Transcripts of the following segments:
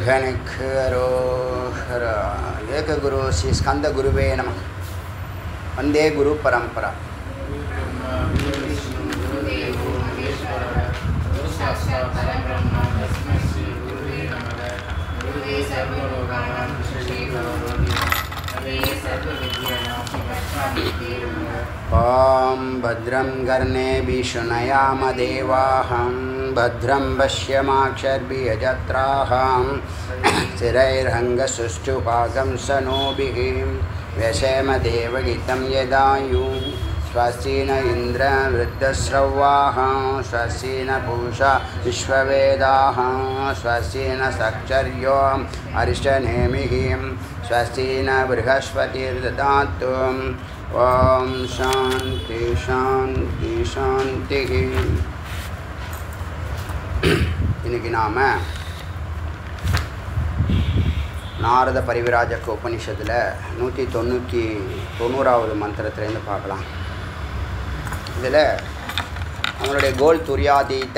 முருகனுக்கு அரோஹரா ஏககுரு ஸ்ரீ ஸ்கந்த குருவே நம வந்தே குரு பரம்பரா ॐ भद्रं कर्णेभिः शृणयामदेवाहं भद्रं पश्यमाक्षर्भियजत्राहं स्थिरैरङ्गसुष्ठुपाकं सनोभिः व्यसेमदेवगीतं यदायुं स्वस्ति न इन्द्र वृद्धस्रवाः स्वस्ति न पूषा विश्ववेदाः स्वस्ति न सक्षर्यो अरिष्टनेमिः स्वस्ति न बृहस्पतिर्ददातु ॐ शान्ति शान्ति शान्तिः இன்னைக்கு நாம் நாரத பரிவிராஜக்க உபனிஷத்தில் நூற்றி தொண்ணூற்றி தொண்ணூறாவது மந்திரத்துலேருந்து பார்க்கலாம் இதில் நம்மளுடைய கோல் துரியாதீத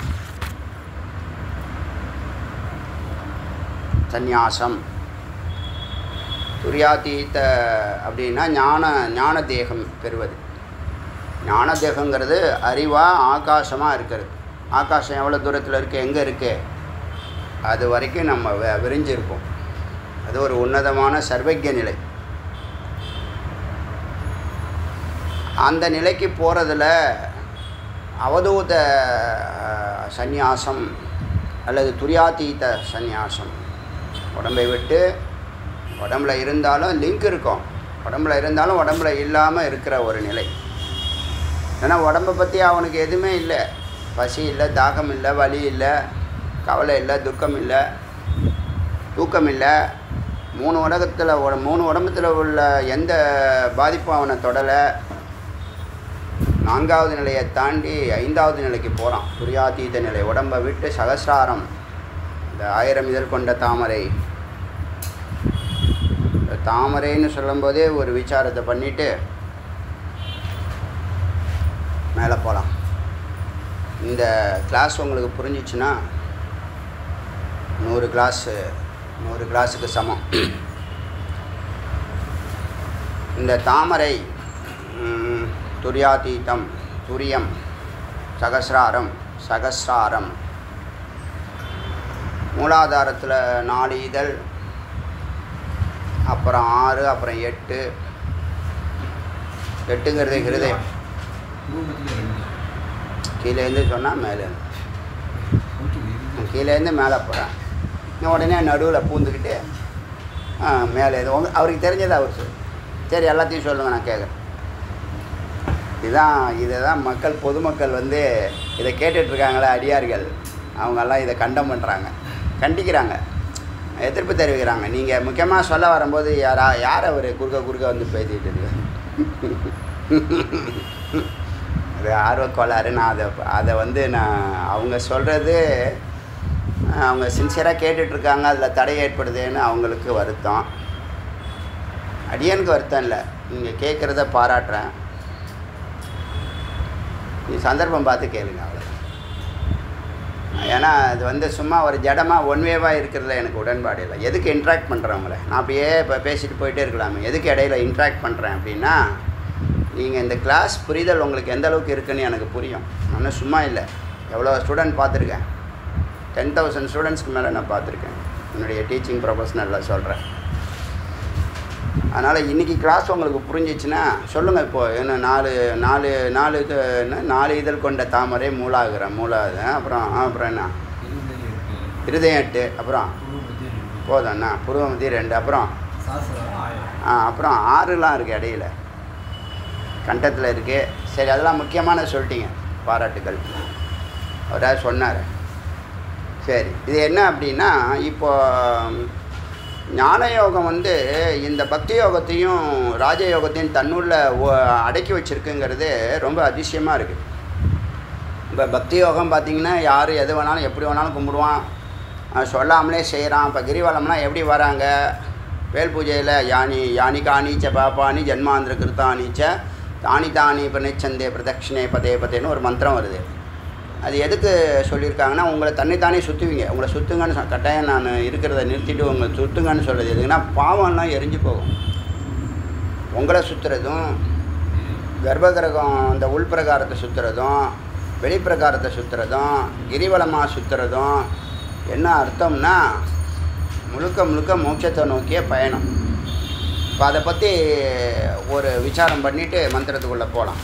சந்நியாசம் துரியாதீத அப்படின்னா ஞான ஞான தேகம் பெறுவது ஞான தேகங்கிறது அறிவாக ஆகாசமாக இருக்கிறது ஆகாசம் எவ்வளோ தூரத்தில் இருக்குது எங்கே இருக்குது அது வரைக்கும் நம்ம வெ விரிஞ்சிருப்போம் அது ஒரு உன்னதமான சர்வஜ நிலை அந்த நிலைக்கு போகிறதுல அவதூத சந்நியாசம் அல்லது துரியாதீத சந்நியாசம் உடம்பை விட்டு உடம்புல இருந்தாலும் லிங்க் இருக்கும் உடம்புல இருந்தாலும் உடம்புல இல்லாமல் இருக்கிற ஒரு நிலை ஏன்னா உடம்பை பற்றி அவனுக்கு எதுவுமே இல்லை பசி இல்லை தாகம் இல்லை வலி இல்லை கவலை இல்லை துக்கம் இல்லை தூக்கம் இல்லை மூணு உலகத்தில் மூணு உடம்பத்தில் உள்ள எந்த பாதிப்பும் அவனை தொடலை நான்காவது நிலையை தாண்டி ஐந்தாவது நிலைக்கு போகிறான் துரியாதீத நிலை உடம்பை விட்டு சகசிராரம் இந்த ஆயிரம் இதழ் கொண்ட தாமரை இந்த தாமரைன்னு சொல்லும்போதே ஒரு விசாரத்தை பண்ணிவிட்டு மேலே போகலாம் இந்த கிளாஸ் உங்களுக்கு புரிஞ்சிச்சுன்னா நூறு கிளாஸு நூறு கிளாஸுக்கு சமம் இந்த தாமரை துரியாதீதம் துரியம் சகசிராரம் சகசிராரம் மூலாதாரத்தில் நாலு இதழ் அப்புறம் ஆறு அப்புறம் எட்டு எட்டுங்கிறது ஹிருதயம் கீழேருந்து சொன்னால் மேலேருந்து கீழேருந்து மேலே போகிறேன் உடனே நடுவில் பூந்துக்கிட்டு மேலே எதுவும் அவருக்கு தெரிஞ்சதை அவர் சொல்லு சரி எல்லாத்தையும் சொல்லுங்கள் நான் கேட்குறேன் இதுதான் இதை தான் மக்கள் பொதுமக்கள் வந்து இதை கேட்டுட்ருக்காங்களே அடியார்கள் அவங்கெல்லாம் இதை கண்டம் பண்ணுறாங்க கண்டிக்கிறாங்க எதிர்ப்பு தெரிவிக்கிறாங்க நீங்கள் முக்கியமாக சொல்ல வரும்போது யாரா யார் அவர் குறுக்க குறுக்க வந்து பேசிகிட்டு இருக்கு அது ஆர்வ கோளாறு நான் அதை அதை வந்து நான் அவங்க சொல்கிறது அவங்க சின்சியராக கேட்டுட்ருக்காங்க அதில் தடை ஏற்படுதுன்னு அவங்களுக்கு வருத்தம் அடியனுக்கு வருத்தம் இல்லை நீங்கள் கேட்குறத பாராட்டுறேன் நீ சந்தர்ப்பம் பார்த்து கேளுங்க அவ்வளோ ஏன்னா அது வந்து சும்மா ஒரு ஜடமாக ஒன்வேவாக இருக்கிறதுல எனக்கு உடன்பாடு இல்லை எதுக்கு இன்ட்ராக்ட் பண்ணுறவங்கள நான் அப்படியே இப்போ பேசிட்டு போயிட்டே இருக்கலாமே எதுக்கு இடையில இன்ட்ராக்ட் பண்ணுறேன் அப்படின்னா நீங்கள் இந்த கிளாஸ் புரிதல் உங்களுக்கு எந்த அளவுக்கு இருக்குன்னு எனக்கு புரியும் நான் சும்மா இல்லை எவ்வளோ ஸ்டூடெண்ட் பார்த்துருக்கேன் டென் தௌசண்ட் ஸ்டூடெண்ட்ஸ்க்கு மேலே நான் பார்த்துருக்கேன் என்னுடைய டீச்சிங் ப்ரொஃபஷனலில் சொல்கிறேன் அதனால் இன்றைக்கி கிளாஸ் உங்களுக்கு புரிஞ்சிச்சுன்னா சொல்லுங்கள் இப்போது என்ன நாலு நாலு நாலு இது என்ன நாலு இதழ் கொண்ட தாமரை மூலாகிறேன் மூலாது அப்புறம் அப்புறம் என்ன இருதயம் எட்டு அப்புறம் போதும்ண்ணா புருவமதி ரெண்டு அப்புறம் ஆ அப்புறம் ஆறுலாம் இருக்குது இடையில கண்டத்தில் இருக்குது சரி அதெல்லாம் முக்கியமான சொல்லிட்டீங்க பாராட்டுகள் அவராக சொன்னார் சரி இது என்ன அப்படின்னா இப்போ ஞான யோகம் வந்து இந்த பக்தி யோகத்தையும் ராஜயோகத்தையும் தன்னுள்ள அடக்கி வச்சுருக்குங்கிறது ரொம்ப அதிசயமாக இருக்குது இப்போ பக்தி யோகம் பார்த்திங்கன்னா யார் எது வேணாலும் எப்படி வேணாலும் கும்பிடுவான் சொல்லாமலே செய்கிறான் இப்போ கிரிவலம்லாம் எப்படி வராங்க வேல் பூஜையில் யானி யானி காணிச்ச பாப்பானி ஜன்மாந்திர கிருத்தானிச்ச தானி தானி பிரணிச்சந்தே பிரதட்சிணே பதே பதேன்னு ஒரு மந்திரம் வருது அது எதுக்கு சொல்லியிருக்காங்கன்னா உங்களை தன்னைத்தானே சுற்றுவீங்க உங்களை சுற்றுங்கன்னு சொ- கட்டாயம் நான் இருக்கிறத நிறுத்திட்டு உங்களை சுற்றுங்கன்னு சொல்கிறது எதுக்குன்னா பாவம்லாம் எரிஞ்சு போகும் உங்களை சுற்றுறதும் கர்ப்பகிரகம் இந்த உள்பிரகாரத்தை சுற்றுறதும் வெளிப்பிரகாரத்தை சுற்றுறதும் கிரிவலமாக சுற்றுறதும் என்ன அர்த்தம்னா முழுக்க முழுக்க மோட்சத்தை நோக்கிய பயணம் இப்போ அதை பற்றி ஒரு விசாரம் பண்ணிவிட்டு மந்திரத்துக்குள்ளே போகலாம்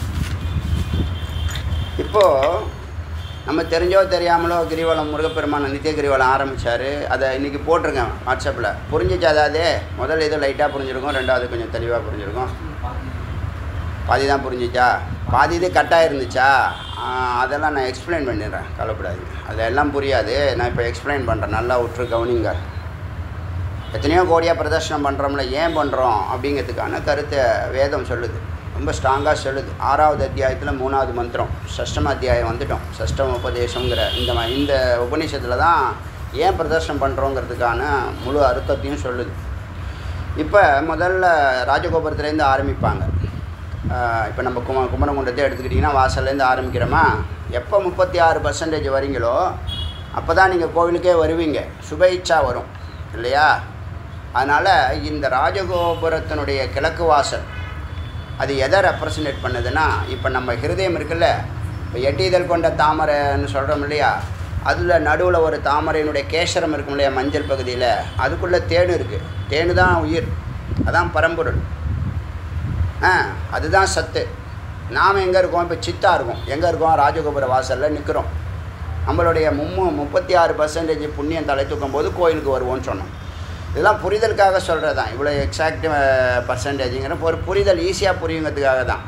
இப்போது நம்ம தெரிஞ்சோ தெரியாமலோ கிரிவலம் முருகப்பெருமான நித்திய கிரிவலம் ஆரம்பித்தார் அதை இன்றைக்கி போட்டிருக்கேன் வாட்ஸ்அப்பில் புரிஞ்சிச்சு அதாவது முதல் இது லைட்டாக புரிஞ்சிருக்கும் ரெண்டாவது கொஞ்சம் தெளிவாக புரிஞ்சிருக்கும் பாதி தான் புரிஞ்சிச்சா பாதி இது கட்டாக இருந்துச்சா ஆ, அதெல்லாம் நான் எக்ஸ்பிளைன் பண்ணிடுறேன் கவலைப்படாது அதெல்லாம் புரியாது நான் இப்போ எக்ஸ்பிளைன் பண்ணுறேன் நல்லா விட்டுரு கவனிங்க எத்தனையோ கோடியாக பிரதர்ஷனம் பண்ணுறோம்ல ஏன் பண்ணுறோம் அப்படிங்கிறதுக்கான கருத்தை வேதம் சொல்லுது ரொம்ப ஸ்ட்ராங்காக சொல்லுது ஆறாவது அத்தியாயத்தில் மூணாவது மந்திரம் சஷ்டம அத்தியாயம் வந்துட்டோம் சஷ்டம உபதேசங்கிற இந்த ம- இந்த உபநிஷத்தில் தான் ஏன் பிரதர்ஷனம் பண்ணுறோங்கிறதுக்கான முழு அர்த்தத்தையும் சொல்லுது இப்போ முதல்ல ராஜகோபுரத்துலேருந்து ஆரம்பிப்பாங்க இப்போ நம்ம கும குமரகுண்டத்தை எடுத்துக்கிட்டிங்கன்னா வாசல்லேருந்து ஆரம்பிக்கிறோமா எப்போ முப்பத்தி ஆறு பர்சன்டேஜ் வரீங்களோ அப்போ தான் நீங்கள் கோவிலுக்கே வருவீங்க சுப இச்சா வரும் இல்லையா அதனால் இந்த ராஜகோபுரத்தினுடைய கிழக்கு வாசல் அது எதை ரெப்ரசன்டேட் பண்ணுதுன்னா இப்போ நம்ம ஹிருதயம் இருக்குல்ல இப்போ எட்டு இதழ் கொண்ட தாமரைன்னு சொல்கிறோம் இல்லையா அதில் நடுவில் ஒரு தாமரையினுடைய கேசரம் இருக்கும் இல்லையா மஞ்சள் பகுதியில் அதுக்குள்ளே தேன் இருக்குது தேனு தான் உயிர் அதான் பரம்பொருள் ஆ அதுதான் சத்து நாம் எங்கே இருக்கோம் இப்போ சித்தா இருக்கோம் எங்கே இருக்கோம் ராஜகோபுர வாசலில் நிற்கிறோம் நம்மளுடைய மும்மு முப்பத்தி ஆறு பர்சன்டேஜ் புண்ணியம் தலை தூக்கும் போது கோயிலுக்கு வருவோம்னு சொன்னோம் இதெல்லாம் புரிதலுக்காக சொல்கிறது தான் இவ்வளோ எக்ஸாக்ட் பர்சன்டேஜுங்கிற ஒரு புரிதல் ஈஸியாக புரியுங்கிறதுக்காக தான்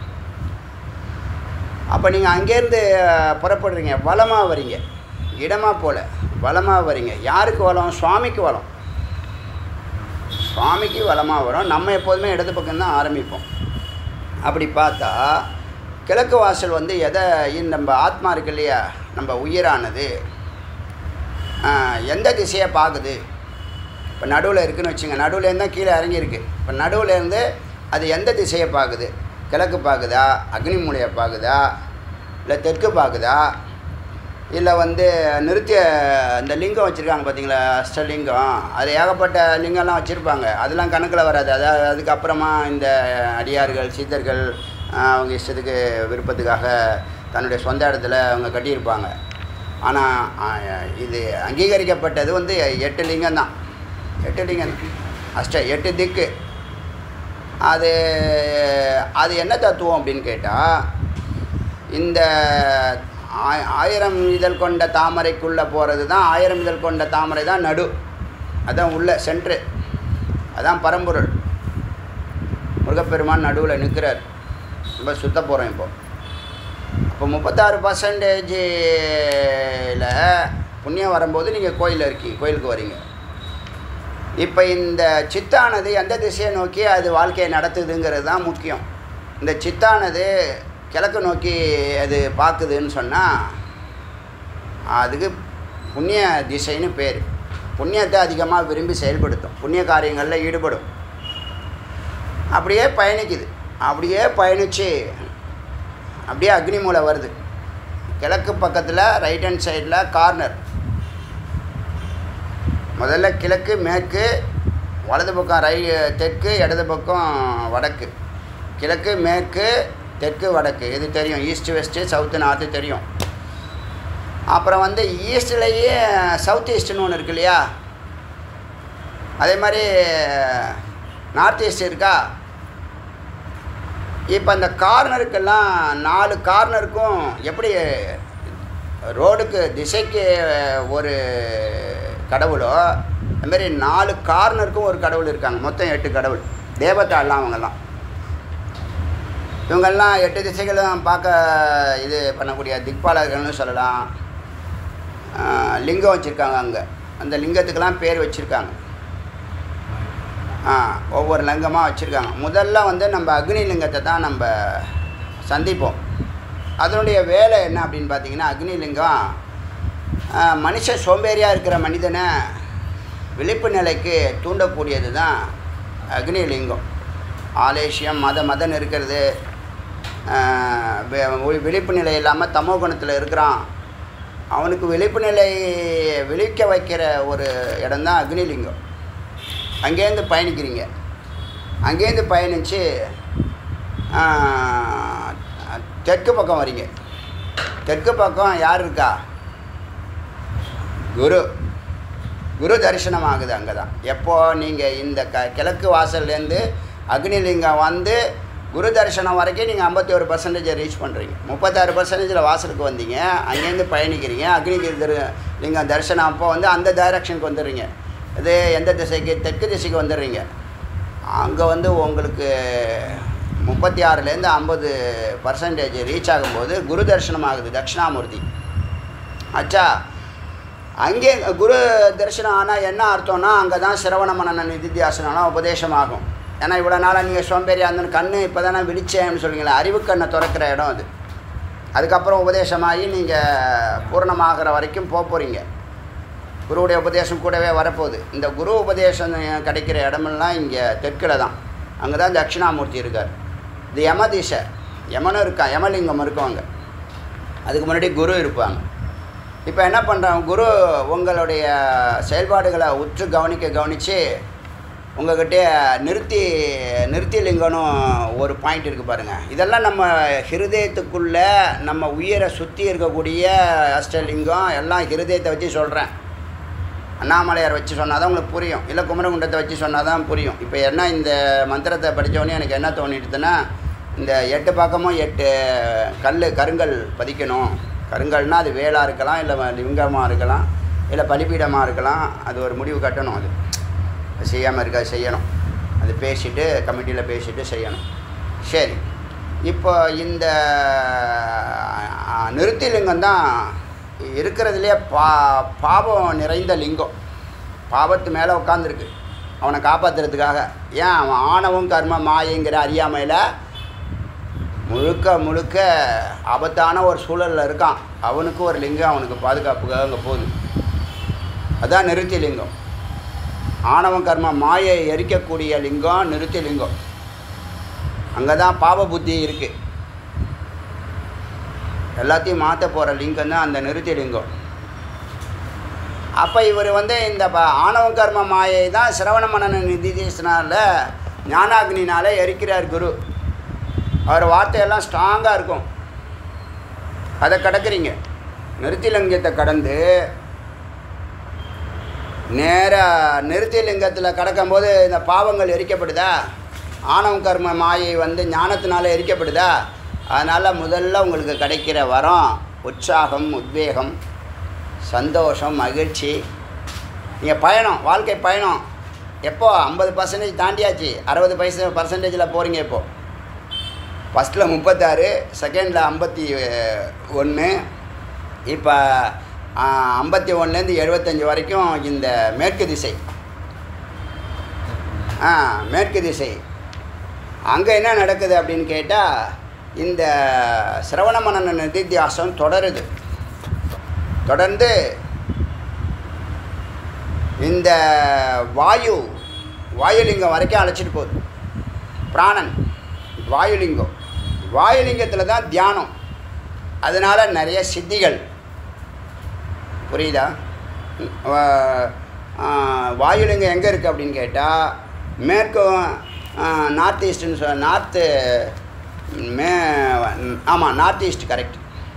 அப்போ நீங்கள் அங்கேருந்து அஹ், புறப்படுறீங்க வலமாக வரீங்க இடமாக போல வலமாக வரீங்க யாருக்கு வளம் சுவாமிக்கு வளம் சுவாமிக்கு வலமாக வரும் நம்ம எப்போதுமே இடது பக்கம் தான் ஆரம்பிப்போம் அப்படி பார்த்தா கிழக்கு வாசல் வந்து எதை இந்த நம்ம ஆத்மா இருக்கு இல்லையா நம்ம உயிரானது ஆஹ், எந்த திசையை பார்க்குது இப்போ நடுவில் இருக்குன்னு வச்சுங்க நடுவில் இருந்தால் கீழே இறங்கியிருக்கு இப்போ நடுவில் இருந்து அது எந்த திசையை பார்க்குது கிழக்கு பார்க்குதா அக்னி மூலையை பார்க்குதா இல்லை தெற்கு பார்க்குதா இல்லை வந்து நிறுத்திய இந்த லிங்கம் வச்சுருக்காங்க பார்த்தீங்களா அஷ்டலிங்கம் அது ஏகப்பட்ட லிங்கம்லாம் வச்சுருப்பாங்க அதெல்லாம் கணக்கில் வராது அதாவது அதுக்கப்புறமா இந்த அடியார்கள் சித்தர்கள் ஆஹ், அவங்க இஷ்டத்துக்கு விருப்பத்துக்காக தன்னுடைய சொந்த இடத்துல அவங்க கட்டியிருப்பாங்க ஆனால் இது அங்கீகரிக்கப்பட்டது வந்து எட்டு லிங்கம் தான் எட்டு லிங்கம் அஷ்ட எட்டு திக்கு அது அது என்ன தத்துவம் அப்படின்னு கேட்டால் இந்த ஆய்- ஆயிரம் இதழ் கொண்ட தாமரைக்குள்ளே போகிறது தான் ஆயிரம் இதழ் கொண்ட தாமரை தான் நடு அதான் உள்ள சென்ட்ரு அதான் பரம்பொருள் முருகப்பெருமான் நடுவில் நிற்கிறார் நம்ம சுத்த போகிறோம் இப்போ அப்போ முப்பத்தாறு பர்சன்டேஜில் புண்ணியம் வரும்போது நீங்கள் கோயிலில் இருக்கீங்க கோயிலுக்கு வரீங்க இப்போ இந்த சித்தானது எந்த திசையை நோக்கி அது வாழ்க்கையை நடத்துதுங்கிறது தான் முக்கியம் இந்த சித்தானது கிழக்கு நோக்கி அது பார்க்குதுன்னு சொன்னால் அதுக்கு புண்ணிய திசைன்னு பேர் புண்ணியத்தை அதிகமாக விரும்பி செயல்படுத்தும் புண்ணிய காரியங்களில் ஈடுபடும் அப்படியே பயணிக்குது அப்படியே பயணித்து அப்படியே அக்னி மூலை வருது கிழக்கு பக்கத்தில் ரைட் ஹேண்ட் சைடில் கார்னர் முதல்ல கிழக்கு மேற்கு வலது பக்கம் ரை தெற்கு இடது பக்கம் வடக்கு கிழக்கு மேற்கு தெற்கு வடக்கு இது தெரியும் ஈஸ்ட் வெஸ்ட்டு சவுத்து நார்த்து தெரியும் அப்புறம் வந்து ஈஸ்ட்லேயே சவுத் ஈஸ்ட்னு ஒன்று இருக்கு இல்லையா அதே மாதிரி நார்த் ஈஸ்ட் இருக்கா இப்போ அந்த கார்னருக்கெல்லாம் நாலு கார்னருக்கும் எப்படி ரோடுக்கு திசைக்கு ஒரு கடவுளோ அதுமாரி நாலு கார்னருக்கும் ஒரு கடவுள் இருக்காங்க மொத்தம் எட்டு கடவுள் தேவதாலாம் அவங்கெல்லாம் இவங்கெல்லாம் எட்டு திசைகளும் பார்க்க இது பண்ணக்கூடிய திக்பாலகர்கள்னு சொல்லலாம் ஆஹ் லிங்கம் வச்சுருக்காங்க அங்கே அந்த லிங்கத்துக்கெல்லாம் பேர் வச்சுருக்காங்க ஆ ஒவ்வொரு லிங்கமாக வச்சுருக்காங்க முதல்ல வந்து நம்ம அக்னி லிங்கத்தை தான் நம்ம சந்திப்போம் அதனுடைய வேலை என்ன அப்படின்னு பார்த்தீங்கன்னா அக்னி லிங்கம் ஆ, மனுஷ சோம்பேறியாக இருக்கிற மனிதனை விழிப்பு நிலைக்கு தூண்டக்கூடியது தான் அக்னி லிங்கம் ஆலேசியம் மத மதன் இருக்கிறது ஆ, வி- வி- விழிப்பு நிலை இல்லாமல் தமோ குணத்தில் இருக்கிறான் அவனுக்கு விழிப்பு நிலை விழிக்க வைக்கிற ஒரு இடம்தான் அக்னிலிங்கம் அங்கேருந்து பயணிக்கிறீங்க அங்கேருந்து பயணித்து தெற்கு பக்கம் வரீங்க தெற்கு பக்கம் யார் இருக்கா குரு குரு தரிசனம் ஆகுது அங்கே தான் எப்போ நீங்கள் இந்த க கிழக்கு வாசல்லேருந்து அக்னிலிங்கம் வந்து குரு தரிசனம் வரைக்கும் நீங்கள் ஐம்பத்தி ஒரு பர்சன்டேஜை ரீச் பண்ணுறீங்க முப்பத்தாறு பர்சன்டேஜில் வாசலுக்கு வந்தீங்க அங்கேருந்து பயணிக்கிறீங்க அக்னி தரு லிங்கம் தரிசனம் அப்போ வந்து அந்த டைரக்ஷனுக்கு வந்துடுறீங்க இது எந்த திசைக்கு தெற்கு திசைக்கு வந்துடுறீங்க அங்கே வந்து உங்களுக்கு முப்பத்தி ஆறுலேருந்து ஐம்பது பர்சன்டேஜ் ரீச் ஆகும்போது குரு தரிசனம் ஆகுது தட்சிணாமூர்த்தி ஆச்சா அங்கே குரு தரிசனம் ஆனால் என்ன அர்த்தம்னா அங்கே தான் சிரவண மனன நிதித்தியாசனம் உபதேசம் ஆகும் ஏன்னா இவ்வளோ நாளாக நீங்கள் சோம்பேறியாக இருந்தோன்னு கண்ணு இப்போ தானே விழிச்சேன்னு சொல்லுங்களே அறிவு கண்ணை திறக்கிற இடம் அது அதுக்கப்புறம் உபதேசமாகி நீங்கள் பூர்ணமாகிற வரைக்கும் போக போகிறீங்க குருவுடைய உபதேசம் கூடவே வரப்போகுது இந்த குரு உபதேசம் கிடைக்கிற இடமெல்லாம் இங்கே தெற்கில் தான் அங்கே தான் தட்சிணாமூர்த்தி இருக்கார் இது யம திசை யமனும் இருக்கான் யமலிங்கம் இருக்கவங்க அதுக்கு முன்னாடி குரு இருப்பாங்க இப்போ என்ன பண்ணுறாங்க குரு உங்களுடைய செயல்பாடுகளை உற்று கவனிக்க கவனித்து உங்ககிட்ட நிறுத்தி நிறுத்தி லிங்கம்னு ஒரு பாயிண்ட் இருக்குது பாருங்கள் இதெல்லாம் நம்ம ஹிருதயத்துக்குள்ளே நம்ம உயிரை சுற்றி இருக்கக்கூடிய அஷ்டலிங்கம் எல்லாம் ஹிருதயத்தை வச்சு சொல்கிறேன் அண்ணாமலையார் வச்சு சொன்னால் தான் உங்களுக்கு புரியும் இல்லை குமரகுண்டத்தை வச்சு சொன்னால் தான் புரியும் இப்போ என்ன இந்த மந்திரத்தை படித்தோடனே எனக்கு என்ன தோணிடுதுன்னா இந்த எட்டு பக்கமும் எட்டு கல் கருங்கல் பதிக்கணும் கருங்கல்னால் அது வேலாக இருக்கலாம் இல்லை லிங்கமாக இருக்கலாம் இல்லை பலிபீடமாக இருக்கலாம் அது ஒரு முடிவு கட்டணும் அது செய்யாமல் இருக்கா செய்யணும் அது பேசிட்டு கமிட்டியில் பேசிட்டு செய்யணும் சரி இப்போ இந்த நிறுத்தி லிங்கம் தான் இருக்கிறதுலே பா பாவம் நிறைந்த லிங்கம் பாவத்து மேலே உட்காந்துருக்கு அவனை காப்பாற்றுறதுக்காக ஏன் அவன் ஆணவம் கர்ம மாயங்கிற அறியாமையில் முழுக்க முழுக்க ஆபத்தான ஒரு சூழலில் இருக்கான் அவனுக்கு ஒரு லிங்கம் அவனுக்கு பாதுகாப்புக்காக அங்கே போகுது அதான் நிறுத்தி லிங்கம் ஆணவம் கர்ம மாயை எரிக்கக்கூடிய லிங்கம் நிறுத்தி லிங்கம் அங்கே தான் பாவ புத்தி இருக்குது எல்லாத்தையும் மாற்ற போகிற லிங்கம் தான் அந்த நிறுத்தி லிங்கம் அப்போ இவர் வந்து இந்த ப ஆணவ கர்ம மாயை தான் சிரவண மனன நிதிதேசனால ஞானாக்னினால எரிக்கிறார் குரு அவர் வார்த்தையெல்லாம் ஸ்ட்ராங்காக இருக்கும் அதை கடக்குறீங்க நிறுத்திலிங்கத்தை கடந்து நேராக நிறுத்திலிங்கத்தில் கடக்கும்போது இந்த பாவங்கள் எரிக்கப்படுதா ஆணவ கர்ம மாயை வந்து ஞானத்தினால எரிக்கப்படுதா அதனால் முதல்ல உங்களுக்கு கிடைக்கிற வரம் உற்சாகம் உத்வேகம் சந்தோஷம் மகிழ்ச்சி நீங்கள் பயணம் வாழ்க்கை பயணம் எப்போ ஐம்பது பர்சன்டேஜ் தாண்டியாச்சு அறுபது பைசா பர்சன்டேஜில் போகிறீங்க இப்போது ஃபஸ்ட்டில் முப்பத்தாறு செகண்டில் ஐம்பத்தி ஒன்று இப்போ ஐம்பத்தி ஒன்றுலேருந்து எழுபத்தஞ்சி வரைக்கும் இந்த மேற்கு திசை ஆ மேற்கு திசை அங்கே என்ன நடக்குது அப்படின்னு கேட்டால் இந்த சிரவண மனன நிதித்தியாசம் தொடருது தொடர்ந்து இந்த வாயு வாயுலிங்கம் வரைக்கும் அழைச்சிட்டு போகுது பிராணன் வாயுலிங்கம் வாயுலிங்கத்தில் தான் தியானம் அதனால் நிறைய சித்திகள் புரியுதா வாயுலிங்கம் எங்கே இருக்குது அப்படின்னு கேட்டால் மேற்கும் நார்த் ஈஸ்ட்டுன்னு சொல் நார்த்து மே ஆமாம் நார்த் ஈஸ்ட் கரெக்ட்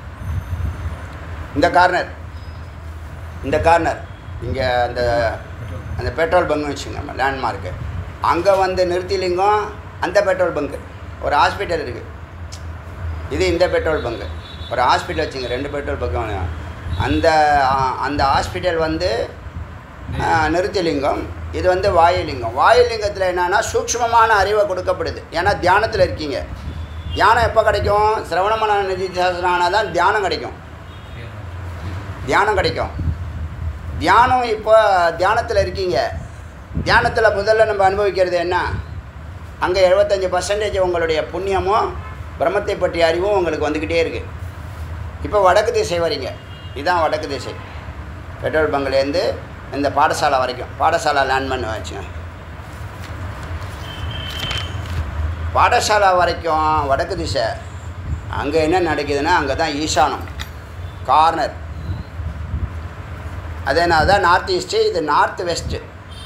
இந்த கார்னர் இந்த கார்னர் இங்கே அந்த அந்த பெட்ரோல் பங்கு வச்சுங்க லேண்ட்மார்க்கு அங்கே வந்து நிறுத்திலிங்கம் அந்த பெட்ரோல் பங்கு ஒரு ஹாஸ்பிட்டல் இருக்குது இது இந்த பெட்ரோல் பங்கு ஒரு ஹாஸ்பிட்டல் வச்சுங்க ரெண்டு பெட்ரோல் பங்கு அந்த அந்த ஹாஸ்பிட்டல் வந்து நிறுத்திலிங்கம் இது வந்து வாயுலிங்கம் வாயுலிங்கத்தில் என்னென்னா சூக்ஷ்மமான அறிவை கொடுக்கப்படுது ஏன்னா தியானத்தில் இருக்கீங்க தியானம் எப்போ கிடைக்கும் சிரவணமன நிதி சாசனம் தான் தியானம் கிடைக்கும் தியானம் கிடைக்கும் தியானம் இப்போ தியானத்தில் இருக்கீங்க தியானத்தில் முதல்ல நம்ம அனுபவிக்கிறது என்ன அங்கே எழுபத்தஞ்சி பர்சன்டேஜ் உங்களுடைய புண்ணியமும் பிரம்மத்தை பற்றிய அறிவும் உங்களுக்கு வந்துக்கிட்டே இருக்குது இப்போ வடக்கு திசை வரீங்க இதுதான் வடக்கு திசை பெட்ரோல் பங்க்லேருந்து இந்த பாடசாலை வரைக்கும் பாடசாலை லேண்ட் பண்ணி வச்சுங்க பாடசாலை வரைக்கும் வடக்கு திசை அங்கே என்ன நடக்குதுன்னா அங்கே தான் ஈசானம் கார்னர் அதே நான் தான் நார்த் ஈஸ்ட்டு இது நார்த் வெஸ்ட்டு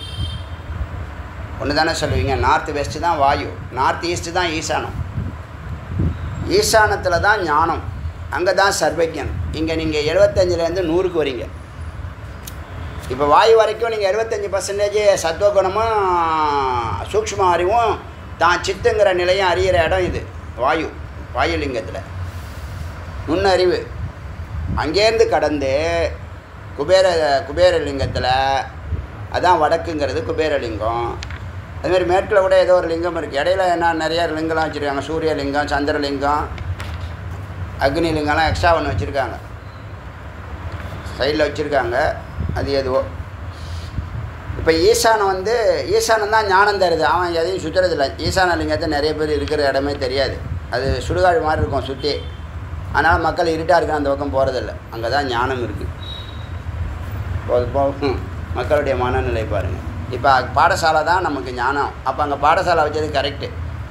ஒன்று தானே சொல்லுவீங்க நார்த் வெஸ்ட்டு தான் வாயு நார்த் ஈஸ்ட்டு தான் ஈசானம் ஈசானத்தில் தான் ஞானம் அங்கே தான் சர்வஜன் இங்கே நீங்கள் எழுபத்தஞ்சிலேருந்து நூறுக்கு வரீங்க இப்போ வாயு வரைக்கும் நீங்கள் எழுபத்தஞ்சி பர்சன்டேஜ் சத்துவகுணமும் சூக்ஷ்ம அறிவும் தான் சித்துங்கிற நிலையும் அறியிற இடம் இது வாயு வாயுலிங்கத்தில் நுண்ணறிவு அங்கேருந்து கடந்து குபேர குபேரலிங்கத்தில் அதான் வடக்குங்கிறது குபேரலிங்கம் அதுமாரி மேற்கில் கூட ஏதோ ஒரு லிங்கம் இருக்குது இடையில என்ன நிறைய லிங்கம்லாம் வச்சுருக்காங்க சூரியலிங்கம் சந்திரலிங்கம் அக்னி லிங்கம்லாம் எக்ஸ்ட்ரா ஒன்று வச்சுருக்காங்க சைடில் வச்சுருக்காங்க அது எதுவோ இப்போ ஈசானம் வந்து ஈசானம் தான் ஞானம் தருது அவன் எதையும் சுற்றுறதில்ல ஈசான லிங்கத்தை நிறைய பேர் இருக்கிற இடமே தெரியாது அது சுடுகாடு மாதிரி இருக்கும் சுற்றி அதனால் மக்கள் இருட்டாக இருக்க அந்த பக்கம் போகிறதில்ல அங்கே தான் ஞானம் இருக்குது போது போகும் மக்களுடைய மனநிலை பாருங்கள் இப்போ பாடசாலை தான் நமக்கு ஞானம் அப்போ அங்கே பாடசாலை வச்சது கரெக்டு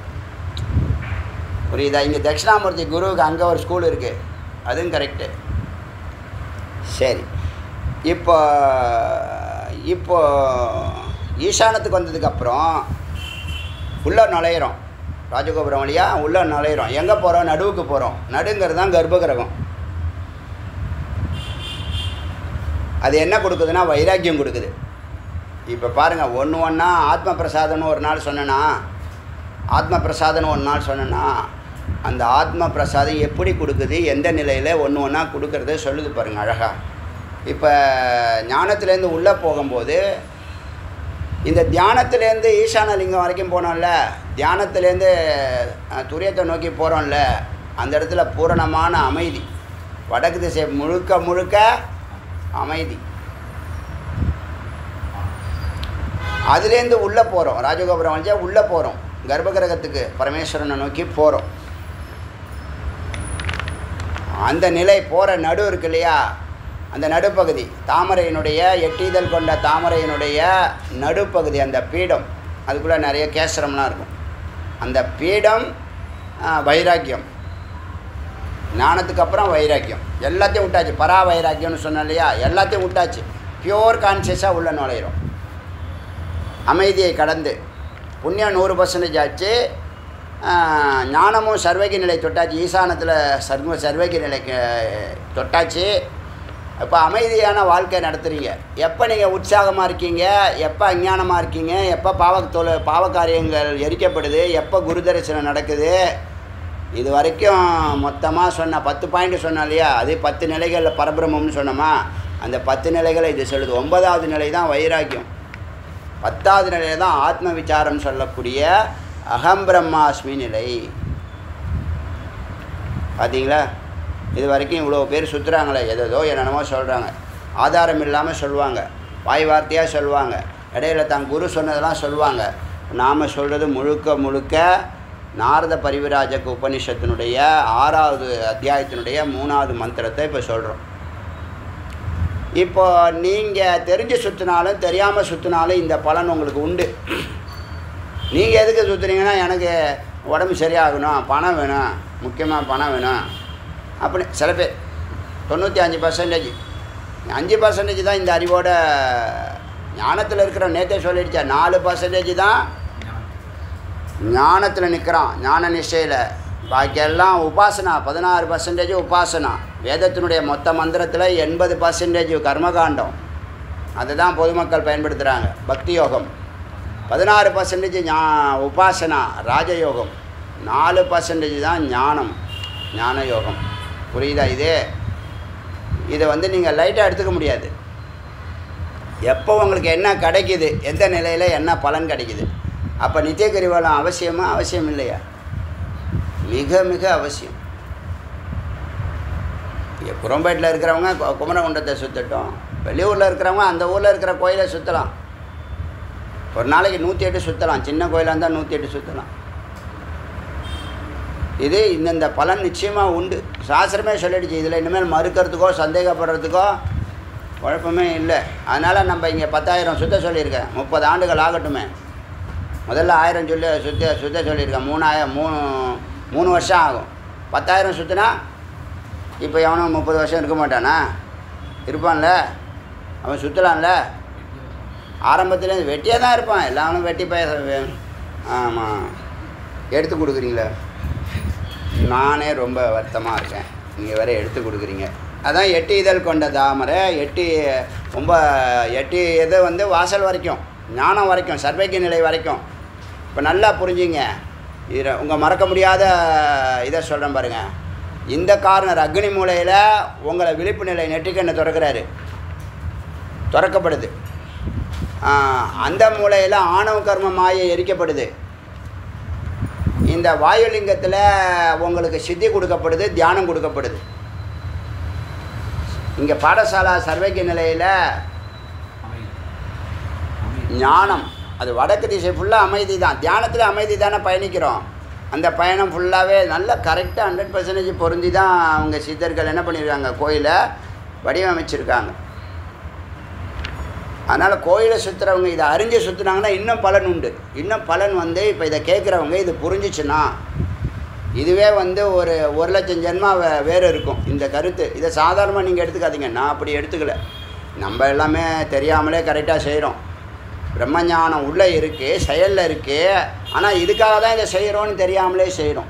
புரியுதா இங்கே தட்சிணாமூர்த்தி குருவுக்கு அங்கே ஒரு ஸ்கூல் இருக்குது அதுவும் கரெக்டு சரி இப்போ இப்போ ஈசானத்துக்கு வந்ததுக்கப்புறம் உள்ளே நுழையிறோம் ராஜகோபுரம் வழியாக உள்ளே நுழையிறோம் எங்கே போகிறோம் நடுவுக்கு போகிறோம் நடுங்கிறது தான் கர்ப்பகிரகம் அது என்ன கொடுக்குதுன்னா வைராக்கியம் கொடுக்குது இப்போ பாருங்கள் ஒன்று ஒன்றா ஆத்ம பிரசாதம்னு ஒரு நாள் சொன்னேன்னா ஆத்ம பிரசாதம்னு ஒரு நாள் சொன்னேன்னா அந்த ஆத்ம பிரசாதம் எப்படி கொடுக்குது எந்த நிலையில் ஒன்று ஒன்றா கொடுக்கறது சொல்லுது பாருங்கள் அழகாக இப்போ ஞானத்துலேருந்து உள்ளே போகும்போது இந்த தியானத்துலேருந்து ஈசான லிங்கம் வரைக்கும் போனோம்ல தியானத்துலேருந்து அஹ், துரியத்தை நோக்கி போகிறோம்ல அந்த இடத்துல பூரணமான அமைதி வடக்கு திசை முழுக்க முழுக்க அமைதி அதுலேருந்து உள்ளே போகிறோம் ராஜகோபுரம் வழியா உள்ளே போகிறோம் கர்ப்பகிரகத்துக்கு பரமேஸ்வரனை நோக்கி போகிறோம் அந்த நிலை போகிற நடு இருக்கு இல்லையா அந்த நடுப்பகுதி தாமரையினுடைய எட்டிதழ் கொண்ட தாமரையினுடைய நடுப்பகுதி அந்த பீடம் அதுக்குள்ளே நிறைய கேசரம்லாம் இருக்கும் அந்த பீடம் ஆ, வைராக்கியம் ஞானத்துக்கு அப்புறம் வைராக்கியம் எல்லாத்தையும் விட்டாச்சு பரா வைராக்கியம்னு சொன்னேன் இல்லையா எல்லாத்தையும் விட்டாச்சு பியோர் கான்சியஸாக உள்ள நுழையிறோம் அமைதியை கடந்து புண்ணியம் நூறு பர்சன்டேஜ் ஆச்சு ஆஹ், ஞானமும் சர்வகி நிலை தொட்டாச்சு ஈசானத்தில் சர்வ சர்வகி நிலைக்கு தொட்டாச்சு இப்போ அமைதியான வாழ்க்கை நடத்துகிறீங்க எப்போ நீங்கள் உற்சாகமாக இருக்கீங்க எப்போ அஞ்ஞானமாக இருக்கீங்க எப்போ பாவத்தொழு பாவகாரியங்கள் எரிக்கப்படுது எப்போ குரு தரிசனம் நடக்குது இது வரைக்கும் மொத்தமாக சொன்ன பத்து பாயிண்ட் சொன்னேன் இல்லையா அது பத்து நிலைகளில் பரபிரம்மம்னு சொன்னோமா அந்த பத்து நிலைகளை இது சொல்லுது ஒன்பதாவது நிலை தான் வைராக்கியம் பத்தாவது நிலையில் தான் ஆத்ம விசாரம் சொல்லக்கூடிய அகம் பிரம்மாஸ்மி நிலை பார்த்தீங்களா இது வரைக்கும் இவ்வளோ பேர் சுற்றுறாங்களே எதோ என்னென்னமோ சொல்கிறாங்க ஆதாரம் இல்லாமல் சொல்லுவாங்க வாய் வார்த்தையாக சொல்லுவாங்க இடையில தான் குரு சொன்னதெல்லாம் சொல்லுவாங்க நாம் சொல்கிறது முழுக்க முழுக்க நாரத பரிவிராஜக உபனிஷத்தினுடைய ஆறாவது அத்தியாயத்தினுடைய மூணாவது மந்திரத்தை இப்போ சொல்கிறோம் இப்போ நீங்கள் தெரிஞ்சு சுற்றினாலும் தெரியாமல் சுற்றினாலும் இந்த பலன் உங்களுக்கு உண்டு நீங்கள் எதுக்கு சுற்றுறீங்கன்னா எனக்கு உடம்பு சரியாகணும் பணம் வேணும் முக்கியமாக பணம் வேணும் அப்படி சில பேர் தொண்ணூற்றி அஞ்சு பர்சன்டேஜ் அஞ்சு பர்சன்டேஜ் தான் இந்த அறிவோட ஞானத்தில் இருக்கிற நேத்தே சொல்லிடுச்சா நாலு பர்சன்டேஜ் தான் ஞானத்தில் நிற்கிறான் ஞான நிஷ்டையில் பாக்கியெல்லாம் உபாசனா பதினாறு பர்சன்டேஜ் உபாசனா வேதத்தினுடைய மொத்த மந்திரத்தில் எண்பது பர்சன்டேஜ் கர்மகாண்டம் அதை தான் பொதுமக்கள் பயன்படுத்துகிறாங்க பக்தி யோகம் பதினாறு பர்சன்டேஜ் ஞா உபாசனா ராஜயோகம் நாலு பர்சன்டேஜ் தான் ஞானம் ஞான யோகம் புரியுதா இது இதை வந்து நீங்கள் லைட்டாக எடுத்துக்க முடியாது எப்போ உங்களுக்கு என்ன கிடைக்குது எந்த நிலையில் என்ன பலன் கிடைக்குது அப்போ நித்திய கரிவலம் அவசியமா அவசியம் இல்லையா மிக மிக அவசியம் இங்கே குரம்பேட்டில் இருக்கிறவங்க கு- குமரகுண்டத்தை சுற்றட்டும் வெளியூரில் இருக்கிறவங்க அந்த ஊரில் இருக்கிற கோயிலை சுற்றலாம் ஒரு நாளைக்கு நூற்றி எட்டு சுற்றலாம் சின்ன கோயிலாக இருந்தால் நூற்றி எட்டு சுற்றலாம் இது இந்தந்த பலன் நிச்சயமாக உண்டு சாஸ்திரமே சொல்லிடுச்சு இதில் இனிமேல் மறுக்கிறதுக்கோ சந்தேகப்படுறதுக்கோ குழப்பமே இல்லை அதனால் நம்ம இங்கே பத்தாயிரம் சுத்த சொல்லியிருக்கேன் முப்பது ஆண்டுகள் ஆகட்டுமே முதல்ல ஆயிரம் சொல்லி சுத்த சுத்த சொல்லியிருக்கேன் மூணாயிரம் மூணு மூணு வருஷம் ஆகும் பத்தாயிரம் சுற்றினா இப்போ எவனும் முப்பது வருஷம் இருக்க மாட்டானா இருப்பான்ல அவன் சுற்றலாம்ல ஆரம்பத்துலேருந்து வெட்டியாக தான் இருப்பான் எல்லாரும் வெட்டி பேச ஆமாம் எடுத்து கொடுக்குறீங்களா நானே ரொம்ப வருத்தமாக இருக்கேன் நீங்கள் வேற எடுத்து கொடுக்குறீங்க அதான் எட்டு இதழ் கொண்ட தாமரை எட்டு ரொம்ப எட்டு இது வந்து வாசல் வரைக்கும் ஞானம் வரைக்கும் சர்வைக்கு நிலை வரைக்கும் இப்போ நல்லா புரிஞ்சுங்க இதில் உங்கள் மறக்க முடியாத இதை சொல்கிறேன் பாருங்கள் இந்த கார்னர் அக்னி மூலையில் உங்களை விழிப்பு நிலை நெற்றிக்கண்ணை திறக்கிறாரு திறக்கப்படுது ஆ, அந்த மூலையில் ஆணவ கர்ம மாயை எரிக்கப்படுது இந்த வாயுலிங்கத்தில் உங்களுக்கு சித்தி கொடுக்கப்படுது தியானம் கொடுக்கப்படுது இங்கே பாடசாலா சர்வைக்கு நிலையில் ஞானம் அது வடக்கு திசை ஃபுல்லாக அமைதி தான் தியானத்தில் அமைதி தானே பயணிக்கிறோம் அந்த பயணம் ஃபுல்லாகவே நல்ல கரெக்டாக ஹண்ட்ரட் பர்சன்டேஜ் பொருந்தி தான் அவங்க சித்தர்கள் என்ன பண்ணியிருக்காங்க கோயிலை வடிவமைச்சிருக்காங்க அதனால் கோயிலை சுற்றுறவங்க இதை அறிஞ்சு சுற்றுனாங்கன்னா இன்னும் பலன் உண்டு இன்னும் பலன் வந்து இப்போ இதை கேட்குறவங்க இது புரிஞ்சிச்சுன்னா இதுவே வந்து ஒரு ஒரு லட்சம் ஜென்மா வே வேறு இருக்கும் இந்த கருத்து இதை சாதாரணமாக நீங்கள் எடுத்துக்காதீங்க நான் அப்படி எடுத்துக்கல நம்ம எல்லாமே தெரியாமலே கரெக்டாக செய்கிறோம் பிரம்மஞானம் உள்ளே இருக்குது செயலில் இருக்குது ஆனால் இதுக்காக தான் இதை செய்கிறோன்னு தெரியாமலே செய்கிறோம்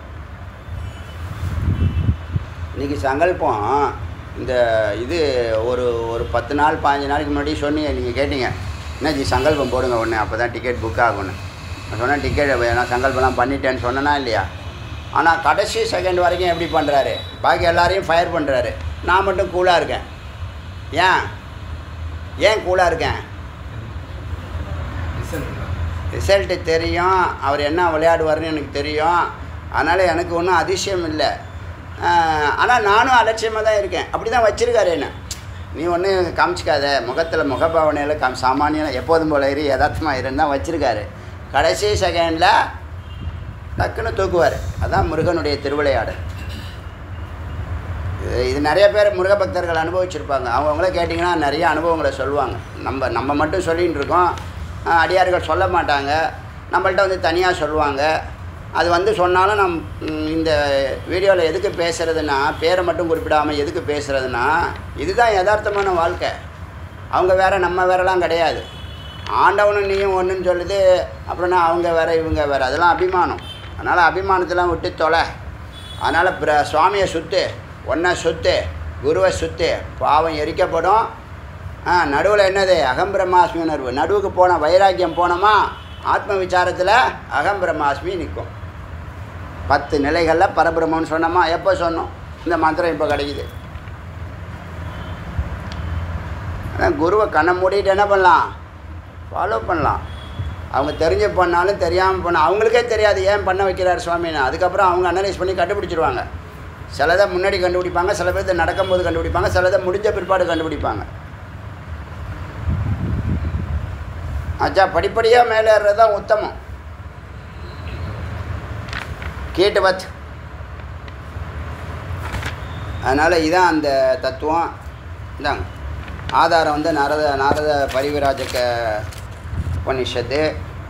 இன்றைக்கி சங்கல்பம் இந்த இது ஒரு ஒரு பத்து நாள் பாஞ்சு நாளைக்கு முன்னாடி சொன்னீங்க நீங்கள் கேட்டீங்க என்ன ஜி சங்கல்பம் போடுங்க ஒன்று அப்போ தான் டிக்கெட் புக் ஆகும்னு நான் சொன்னேன் டிக்கெட் நான் சங்கல்பம்லாம் பண்ணிட்டேன்னு சொன்னேனா இல்லையா ஆனால் கடைசி செகண்ட் வரைக்கும் எப்படி பண்ணுறாரு பாக்கி எல்லாரையும் ஃபயர் பண்ணுறாரு நான் மட்டும் கூலாக இருக்கேன் ஏன் ஏன் கூலாக இருக்கேன் ரிசல்ட்டு தெரியும் அவர் என்ன விளையாடுவார்னு எனக்கு தெரியும் அதனால் எனக்கு ஒன்றும் அதிசயம் இல்லை ஆனால் நானும் அலட்சியமாக தான் இருக்கேன் அப்படி தான் வச்சுருக்காரு என்ன நீ ஒன்றும் காமிச்சிக்காத முகத்தில் முகபாவனையில் காம் சாமானியம் எப்போதும் போல இரு யதார்த்தமாக இருந்தால் வச்சுருக்காரு கடைசி செகண்டில் டக்குன்னு தூக்குவார் அதான் முருகனுடைய திருவிளையாடல் இது இது நிறைய பேர் முருக பக்தர்கள் அனுபவிச்சிருப்பாங்க அவங்கவுங்கள கேட்டிங்கன்னா நிறைய அனுபவங்களை சொல்லுவாங்க நம்ம நம்ம மட்டும் சொல்லின்னு இருக்கோம் ஆஹ் அடியார்கள் சொல்ல மாட்டாங்க நம்மள்ட்ட வந்து தனியாக சொல்லுவாங்க அது வந்து சொன்னாலும் நம் ம், இந்த வீடியோவில் எதுக்கு பேசுகிறதுனா பேரை மட்டும் குறிப்பிடாமல் எதுக்கு பேசுகிறதுனா இதுதான் யதார்த்தமான வாழ்க்கை அவங்க வேற நம்ம வேறலாம் கிடையாது ஆண்டவனும் நீயும் ஒன்றுன்னு சொல்லுது அப்புறம்னா அவங்க வேற இவங்க வேற அதெல்லாம் அபிமானம் அதனால் அபிமானத்தெல்லாம் விட்டு தொலை அதனால் பிர சுவாமியை சுற்று ஒன்றை சுற்று குருவை சுற்று பாவம் எரிக்கப்படும் ஆ நடுவில் என்னது அகம்பிரமாஸ்மி உணர்வு நடுவுக்கு போன வைராக்கியம் போனோமா ஆத்ம விசாரத்தில் அகம்பிரமாஸ்மி நிற்கும் பத்து நிலைகளில் பரபிரம்மன்னு சொன்னோமா எப்போ சொன்னோம் இந்த மந்திரம் இப்போ கிடைக்குது அதான் குருவை கண்ணை மூடிட்டு என்ன பண்ணலாம் ஃபாலோ பண்ணலாம் அவங்க தெரிஞ்சு பண்ணாலும் தெரியாமல் பண்ண அவங்களுக்கே தெரியாது ஏன் பண்ண வைக்கிறார் சுவாமின்னு அதுக்கப்புறம் அவங்க அனலைஸ் பண்ணி கண்டுபிடிச்சிருவாங்க சிலதை முன்னாடி கண்டுபிடிப்பாங்க சில பேர் நடக்கும்போது கண்டுபிடிப்பாங்க சிலதை முடிஞ்ச பிற்பாடு கண்டுபிடிப்பாங்க ஆச்சா படிப்படியாக மேலே ஏறுறது தான் உத்தமம் கேட்டு வத் அதனால் இதான் அந்த தத்துவம் இதாங்க ஆதாரம் வந்து நாரத நாரத பரிவிராஜக உபனிஷத்து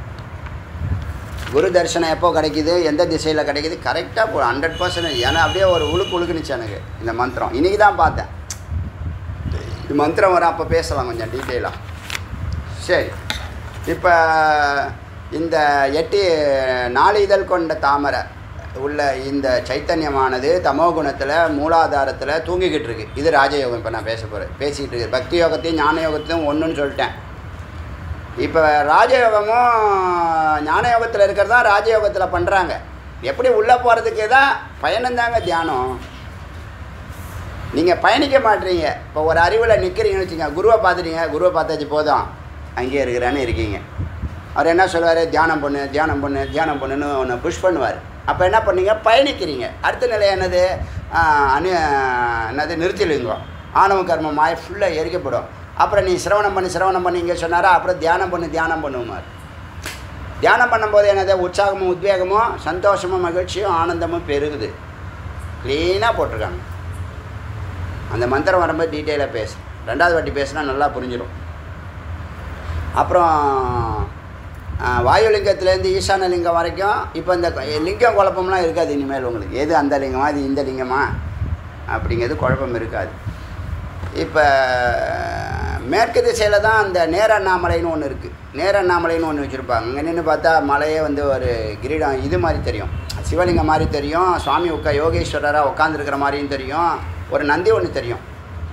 குரு தரிசனம் எப்போ கிடைக்குது எந்த திசையில் கிடைக்குது கரெக்டாக போ ஹண்ட்ரட் பர்சன்டேஜ் ஏன்னா அப்படியே ஒரு உழுக்கு உழுக்குனுச்சு எனக்கு இந்த மந்திரம் இன்றைக்கி தான் பார்த்தேன் இது மந்திரம் வர அப்போ பேசலாம் கொஞ்சம் டீட்டெயிலாக சரி இப்போ இந்த எட்டு நாலு இதழ் கொண்ட தாமரை உள்ள இந்த சைத்தன்யமானது தமோ குணத்தில் மூலாதாரத்தில் தூங்கிக்கிட்டு இருக்கு இது ராஜயோகம் இப்போ நான் பேச போகிறேன் பேசிக்கிட்டு இருக்கு பக்தி யோகத்தையும் ஞான யோகத்தையும் ஒன்றுன்னு சொல்லிட்டேன் இப்போ ராஜயோகமும் ஞான யோகத்தில் இருக்கிறது தான் ராஜயோகத்தில் பண்ணுறாங்க எப்படி உள்ளே போகிறதுக்கு தான் பயணந்தாங்க தியானம் நீங்கள் பயணிக்க மாட்டீங்க இப்போ ஒரு அறிவில் நிற்கிறீங்கன்னு வச்சுங்க குருவை பார்த்துட்டீங்க குருவை பார்த்தாச்சு போதும் அங்கேயே இருக்கிறான்னு இருக்கீங்க அவர் என்ன சொல்லுவார் தியானம் பண்ணு தியானம் பண்ணு தியானம் பண்ணுன்னு ஒன்று புஷ் பண்ணுவார் அப்போ என்ன பண்ணீங்க பயணிக்கிறீங்க அடுத்த நிலை என்னது ஆஹ், அனு என்னது நிறுத்திலிங்கம் ஆணவ கர்ம மாய ஃபுல்லாக எரிக்கப்படும் அப்புறம் நீ சிரவணம் பண்ணி சிரவணம் பண்ணி இங்கே சொன்னாரா அப்புறம் தியானம் பண்ணு தியானம் பண்ணுவார் தியானம் பண்ணும்போது என்னது உற்சாகமும் உத்வேகமும் சந்தோஷமும் மகிழ்ச்சியும் ஆனந்தமும் பெருகுது க்ளீனாக போட்டிருக்காங்க அந்த மந்திரம் வரும்போது டீட்டெயிலாக பேசு ரெண்டாவது வாட்டி பேசினா நல்லா புரிஞ்சிடும் அப்புறம் ஆஹ், வாயுலிங்கத்துலேருந்து ஈசான லிங்கம் வரைக்கும் இப்போ இந்த கொ- லிங்கம் குழப்பம்லாம் இருக்காது இனிமேல் உங்களுக்கு எது அந்த லிங்கமா இது இந்த லிங்கமா அப்படிங்கிறது குழப்பம் இருக்காது இப்போ மேற்கு திசையில் தான் அந்த நேர அண்ணாமலைன்னு ஒன்று இருக்குது நேர அண்ணாமலைன்னு ஒன்று வச்சுருப்பாங்க இங்கே நின்று பார்த்தா மலையே வந்து ஒரு கிரீடம் இது மாதிரி தெரியும் சிவலிங்கம் மாதிரி தெரியும் சுவாமி உட்கா யோகேஸ்வரராக உட்காந்துருக்கிற மாதிரியும் தெரியும் ஒரு நந்தி ஒன்று தெரியும்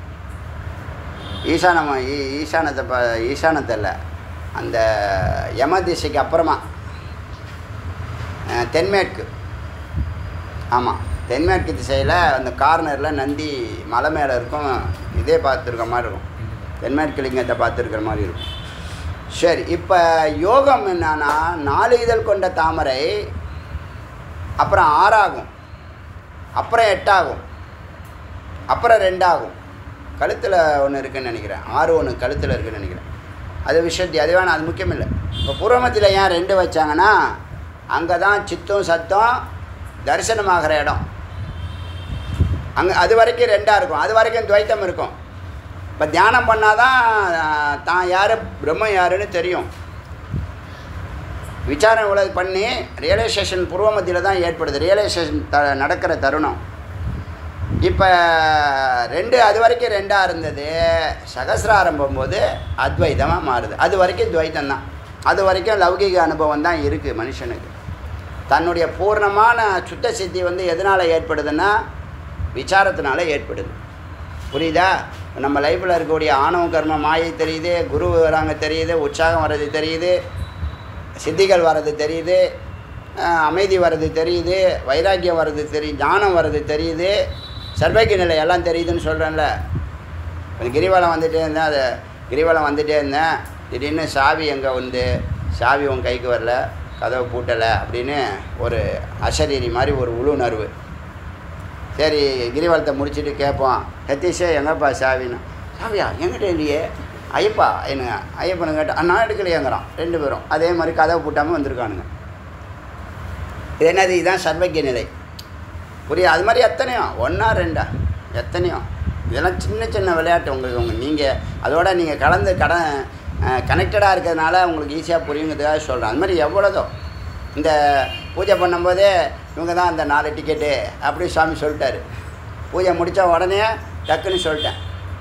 ஈசானம் ஈ- ஈசானத்தை ப ஈசானத்தை இல்லை அந்த யம திசைக்கு அப்புறமா அஹ், தென்மேற்கு ஆமாம் தென்மேற்கு திசையில் அந்த கார்னரில் நந்தி மலை மேலே இருக்கும் இதே பார்த்துருக்க மாதிரி இருக்கும் தென்மேற்கு லிங்கத்தை பார்த்துருக்கிற மாதிரி இருக்கும் சரி இப்போ யோகம் என்னன்னா நாலு இதழ் கொண்ட தாமரை அப்புறம் ஆறாகும் அப்புறம் எட்டாகும் அப்புறம் ரெண்டாகும் கழுத்தில் ஒன்று இருக்குன்னு நினைக்கிறேன் ஆறு ஒன்று கழுத்தில் இருக்குன்னு நினைக்கிறேன் அது விஷயத்தி அது வேணாம் அது முக்கியம் இல்லை இப்போ பூர்வமத்தில் ஏன் ரெண்டு வச்சாங்கன்னா அங்கே தான் சித்தம் சத்தம் தரிசனமாகிற இடம் அங்கே அது வரைக்கும் ரெண்டாக இருக்கும் அது வரைக்கும் துவைத்தம் இருக்கும் இப்போ தியானம் பண்ணால் தான் தான் யார் பிரம்ம யாருன்னு தெரியும் விசாரணை உலக பண்ணி ரியலைசேஷன் பூர்வ மத்தியில் தான் ஏற்படுது ரியலைசேஷன் த நடக்கிற தருணம் இப்போ ரெண்டு அது வரைக்கும் ரெண்டாக இருந்தது சகசிராரம்பம் போது அத்வைதமாக மாறுது அது வரைக்கும் துவைத்தம் தான் அது வரைக்கும் லௌகிக அனுபவம் தான் இருக்குது மனுஷனுக்கு தன்னுடைய பூர்ணமான சுத்த சித்தி வந்து எதனால் ஏற்படுதுன்னா விசாரத்தினால ஏற்படுது புரியுதா நம்ம லைஃப்பில் இருக்கக்கூடிய ஆணவ கர்ம மாயை தெரியுது குரு வராங்க தெரியுது உற்சாகம் வர்றது தெரியுது சித்திகள் வர்றது தெரியுது அஹ் அமைதி வர்றது தெரியுது வைராக்கியம் வர்றது தெரியுது ஞானம் வர்றது தெரியுது சர்வைக்கிய நிலை எல்லாம் தெரியுதுன்னு சொல்கிறேன்ல இப்போ கிரிவலம் வந்துட்டே இருந்தேன் அது கிரிவலம் வந்துட்டே இருந்தேன் திடீர்னு சாவி எங்கே வந்து சாவி உன் கைக்கு வரல கதவை பூட்டலை அப்படின்னு ஒரு அசரீரி மாதிரி ஒரு உளுணர்வு சரி கிரிவலத்தை முடிச்சுட்டு கேட்போம் சதீஷே எங்கப்பா சாவின்னு சாவியா எங்கிட்ட இல்லையே ஐயப்பா என்னங்க ஐயப்பனை கேட்டா நான் எடுக்கலையேங்கிறான் ரெண்டு பேரும் அதே மாதிரி கதவை பூட்டாமல் வந்திருக்கானுங்க இது என்னது இதுதான் சர்வக்கிய நிலை புரியுது அது மாதிரி எத்தனையோ ஒன்றா ரெண்டா எத்தனையோ இதெல்லாம் சின்ன சின்ன விளையாட்டு உங்களுக்கு உங்க நீங்கள் அதோட நீங்கள் கலந்து கடன் கனெக்டடாக இருக்கிறதுனால உங்களுக்கு ஈஸியாக புரியுங்கிறதுக்காக சொல்கிறேன் அது மாதிரி எவ்வளோதோ இந்த பூஜை பண்ணும்போதே இவங்க தான் அந்த நாலு டிக்கெட்டு அப்படி சாமி சொல்லிட்டாரு பூஜை முடித்த உடனே டக்குன்னு சொல்லிட்டேன்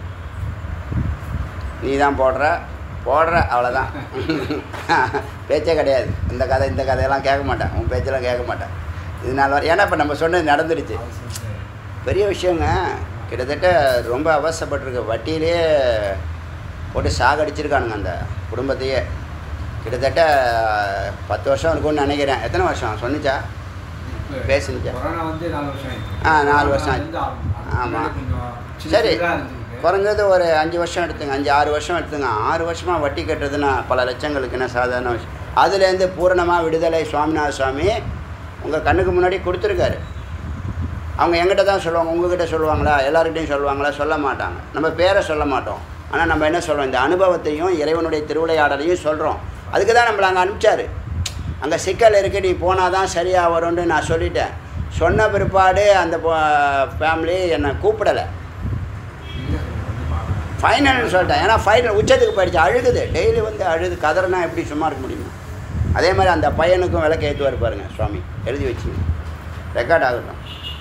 நீ தான் போடுற போடுற அவ்வளோதான் பேச்சே கிடையாது இந்த கதை இந்த கதையெல்லாம் கேட்க மாட்டேன் உன் பேச்செல்லாம் கேட்க மாட்டேன் இதனால வர ஏன்னா இப்போ நம்ம சொன்னது நடந்துடுச்சு பெரிய விஷயங்க கிட்டத்தட்ட ரொம்ப அவசரப்பட்டிருக்கு வட்டியிலே போட்டு சாகடிச்சிருக்கானுங்க அந்த குடும்பத்தையே கிட்டத்தட்ட பத்து வருஷம் இருக்கும்னு நினைக்கிறேன் எத்தனை வருஷம் சொன்னிச்சா பேசுனுச்சா? கொரோனா வந்து நாலு வருஷம் ஆயிடுச்சு. ஆ, நாலு வருஷம் கொரோனா வந்து ஆ- ஆமா. கொஞ்சம் சின்ன சரி சின்னதா இருந்துருக்கு. குறைஞ்சது ஒரு அஞ்சு வருஷம் எடுத்துங்க அஞ்சு ஆறு வருஷம் எடுத்துங்க ஆறு வருஷமாக வட்டி கட்டுறதுன்னா பல லட்சங்களுக்கு என்ன சாதாரண விஷயம் அதுலேருந்து பூரணமாக விடுதலை சுவாமிநாத சுவாமி உங்கள் கண்ணுக்கு முன்னாடி கொடுத்துருக்காரு அவங்க எங்கிட்ட தான் சொல்லுவாங்க உங்ககிட்ட சொல்லுவாங்களா எல்லாருக்கிட்டையும் சொல்லுவாங்களா சொல்ல மாட்டாங்க நம்ம பேரை சொல்ல மாட்டோம் ஆனால் நம்ம என்ன சொல்கிறோம் இந்த அனுபவத்தையும் இறைவனுடைய திருவிளையாடலையும் சொல்கிறோம் அதுக்கு தான் நம்மளை அங்கே அனுப்பிச்சாரு அங்கே சிக்கல் இருக்கு நீ போனால் தான் சரியாக வரும்னு நான் சொல்லிட்டேன் சொன்ன பிற்பாடு அந்த ஃபேமிலி என்னை கூப்பிடலை இல்ல, வந்து பார்க்கணும். ஃபைனல்னு சொல்லிட்டேன் ஏன்னா ஃபைனல் உச்சத்துக்கு போயிடுச்சு அழுகுது டெய்லி வந்து அழுது கதறனா எப்படி சும்மா இருக்க முடியுமா அதே மாதிரி அந்த பையனுக்கும் விளக்கு ஏற்றுவார் பாருங்க சுவாமி எழுதி வச்சு ரெக்கார்ட் ஆகட்டும்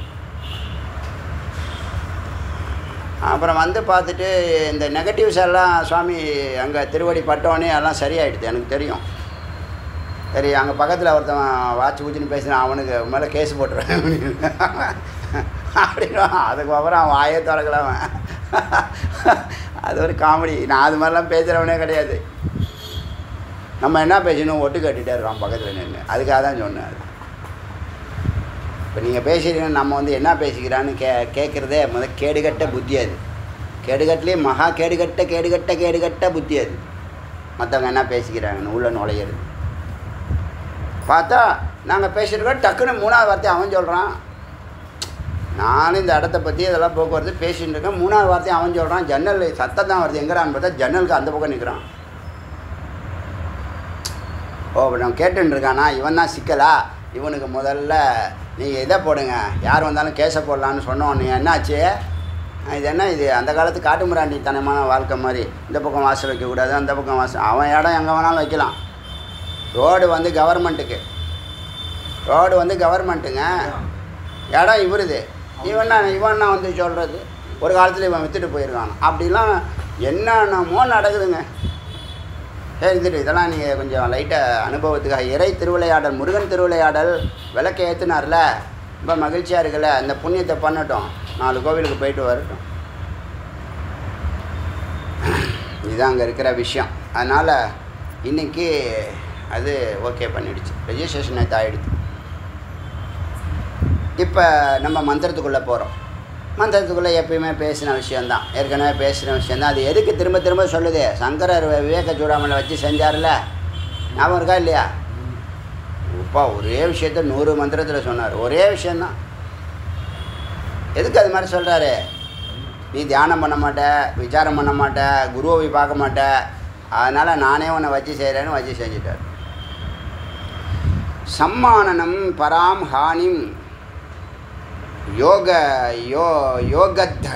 அப்புறம் வந்து பார்த்துட்டு இந்த நெகட்டிவ்ஸ் எல்லாம் சுவாமி அங்கே திருவடி பட்டோன்னே எல்லாம் சரியாயிடுது எனக்கு தெரியும் சரி அங்கே பக்கத்தில் ஒருத்தன் வாட்ச் ஊச்சின்னு பேசினான் அவனுக்கு மேலே கேஸ் போட்டுருவேன் அப்படின்னு அப்படின்வான் அதுக்கப்புறம் அவன் வாயே திறக்கல அவன் அது ஒரு காமெடி நான் அது மாதிரிலாம் பேசுகிறவனே கிடையாது நம்ம என்ன பேசணும் ஒட்டு கட்டிகிட்டே இருக்கான் பக்கத்தில் நின்று அதுக்காக தான் சொன்னேன் அது இப்போ நீங்கள் பேசுகிறீங்க நம்ம வந்து என்ன பேசிக்கிறான்னு கே கேட்குறதே முத கேடுகட்ட புத்தி அது கேடுகட்டிலே மகா கேடுகட்ட கேடுகட்ட கேடுகட்ட புத்தி அது மற்றவங்க என்ன பேசிக்கிறாங்கன்னு உள்ள நுழையிறது பார்த்தா நாங்கள் பேசியிருக்கோம் டக்குன்னு மூணாவது வார்த்தை அவன் சொல்கிறான் நானும் இந்த இடத்த பற்றி இதெல்லாம் போக்குவரத்து பேசிட்டு இருக்கேன் மூணாவது வார்த்தை அவன் சொல்கிறான் ஜன்னல் சத்தம் தான் வருது எங்கிறான்னு பார்த்தா ஜன்னலுக்கு அந்த பக்கம் நிற்கிறான் ஓ இப்போ நம்ம கேட்டுன்னு இருக்கானா இவன் தான் சிக்கலா இவனுக்கு முதல்ல நீங்கள் இதை போடுங்க யார் வந்தாலும் கேஸை போடலான்னு சொன்னோம் நீ என்னாச்சு அஹ் இது என்ன இது அந்த காலத்து காட்டுமிராண்டித்தனமான வாழ்க்கை மாதிரி இந்த பக்கம் வாசல் வைக்கக்கூடாது அந்த பக்கம் வாசல் அவன் இடம் எங்கே வேணாலும் வைக்கலாம் ரோடு வந்து கவர்மெண்ட்டுக்கு ரோடு வந்து கவர்மெண்ட்டுங்க இடம் இவருது இவன் இவன் வந்து சொல்கிறது ஒரு காலத்தில் இவன் விற்றுட்டு போயிருக்கான் அப்படிலாம் என்னென்னமோ நடக்குதுங்க சரி இது இதெல்லாம் நீங்கள் கொஞ்சம் லைட்டாக அனுபவத்துக்காக இறை திருவிளையாடல் முருகன் திருவிளையாடல் விளக்க ஏற்றுனார்ல ரொம்ப மகிழ்ச்சியாக இருக்குல்ல அந்த புண்ணியத்தை பண்ணட்டும் நாலு கோவிலுக்கு போயிட்டு வரட்டும் இதுதான் அங்கே இருக்கிற விஷயம் அதனால் இன்றைக்கி அது ஓகே பண்ணிடுச்சு ரெஜிஸ்ட்ரேஷன் நேற்று ஆகிடுச்சு இப்போ நம்ம மந்திரத்துக்குள்ளே போகிறோம் மந்திரத்துக்குள்ளே எப்பயுமே பேசின விஷயந்தான் ஏற்கனவே பேசின விஷயந்தான் அது எதுக்கு திரும்ப திரும்ப சொல்லுது சங்கரர் வி- விவேக சூடாமலை வச்சு செஞ்சார்ல ஞாபகம் இருக்கா இல்லையா அப்பா ஒரே விஷயத்த நூறு மந்திரத்தில் சொன்னார் ஒரே விஷயந்தான் எதுக்கு அது மாதிரி சொல்கிறாரு நீ தியானம் பண்ண மாட்ட விசாரம் பண்ண மாட்ட குருவை போய் பார்க்க மாட்ட அதனால் நானே உன்னை வச்சு செய்கிறேன்னு வச்சு செஞ்சுட்டார் சம்மானனம் பராம் ஹானிம் யோக யோ யோகத்த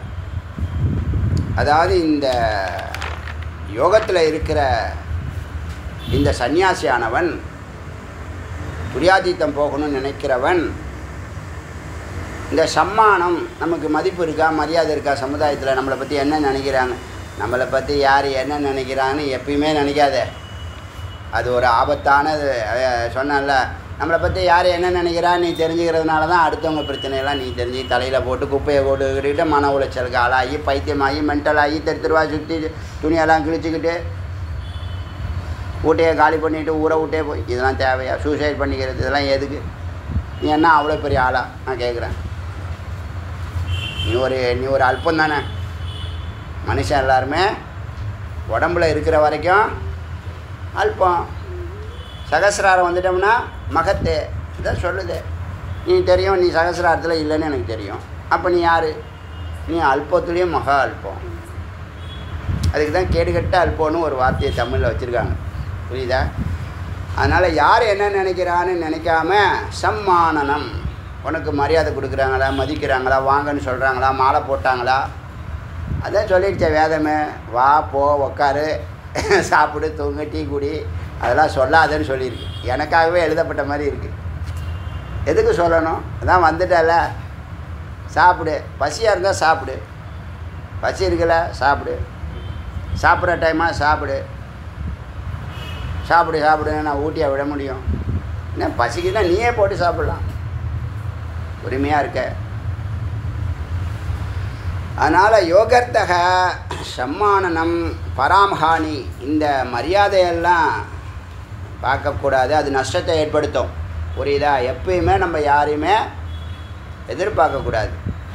அதாவது இந்த யோகத்தில் இருக்கிற இந்த சந்நியாசியானவன் துரியாதீத்தம் போகணும்னு நினைக்கிறவன் இந்த சம்மானம் நமக்கு மதிப்பு இருக்கா மரியாதை இருக்கா சமுதாயத்தில் நம்மளை பற்றி என்ன நினைக்கிறாங்க நம்மளை பற்றி யார் என்ன நினைக்கிறாங்கன்னு எப்பயுமே நினைக்காத அது ஒரு ஆபத்தானது அஹ் சொன்னேன்ல நம்மளை பற்றி யார் என்ன நினைக்கிறா நீ தெரிஞ்சுக்கிறதுனால தான் அடுத்தவங்க பிரச்சனையெல்லாம் நீ தெரிஞ்சு தலையில் போட்டு குப்பையை போட்டுக்கிட்டு மன உளைச்சலுக்கு ஆளாகி பைத்தியமாகி மென்டலாகி தெரு தெருவா சுற்றி துணியெல்லாம் கிழிச்சிக்கிட்டு வீட்டையே காலி பண்ணிவிட்டு ஊரை விட்டே போய் இதெல்லாம் தேவையா சூசைட் பண்ணிக்கிறது இதெல்லாம் எதுக்கு நீ என்ன அவ்வளோ பெரிய ஆளா நான் கேட்குறேன் நீ ஒரு நீ ஒரு அல்பம் தானே மனுஷன் எல்லாருமே உடம்புல இருக்கிற வரைக்கும் அல்பம் சகசிராரம் வந்துட்டோம்னா மகத்து இதான் சொல்லுது நீ தெரியும் நீ சகசிராரத்தில் இல்லைன்னு எனக்கு தெரியும் அப்போ நீ யார் நீ அல்பத்துலேயும் மகா அல்பம் அதுக்கு தான் கேடுகட்ட அல்பம்னு ஒரு வார்த்தையை தமிழில் வச்சுருக்காங்க புரியுதா அதனால் யார் என்ன நினைக்கிறான்னு நினைக்காம சம்மானனம் உனக்கு மரியாதை கொடுக்குறாங்களா மதிக்கிறாங்களா வாங்கன்னு சொல்கிறாங்களா மாலை போட்டாங்களா அதான் சொல்லிடுச்ச வேதமே வா போ உக்காரு சாப்பிடு தூங்கு டீ குடி அதெல்லாம் சொல்லாதேன்னு சொல்லியிருக்கு எனக்காகவே எழுதப்பட்ட மாதிரி இருக்குது எதுக்கு சொல்லணும் அதான் வந்துட்டல சாப்பிடு பசியாக இருந்தால் சாப்பிடு பசி இருக்குல்ல சாப்பிடு சாப்பிட்ற டைமாக சாப்பிடு சாப்பிடு சாப்பிடுன்னு நான் ஊட்டியாக விட முடியும் என்ன பசிக்குன்னா நீயே போட்டு சாப்பிட்லாம் உரிமையாக இருக்க அதனால் யோகர்த்தக சம்மானனம் பராமஹானி இந்த மரியாதையெல்லாம் பார்க்கக்கூடாது அது நஷ்டத்தை ஏற்படுத்தும் புரியுதா எப்பயுமே நம்ம யாரையுமே எதிர்பார்க்கக்கூடாது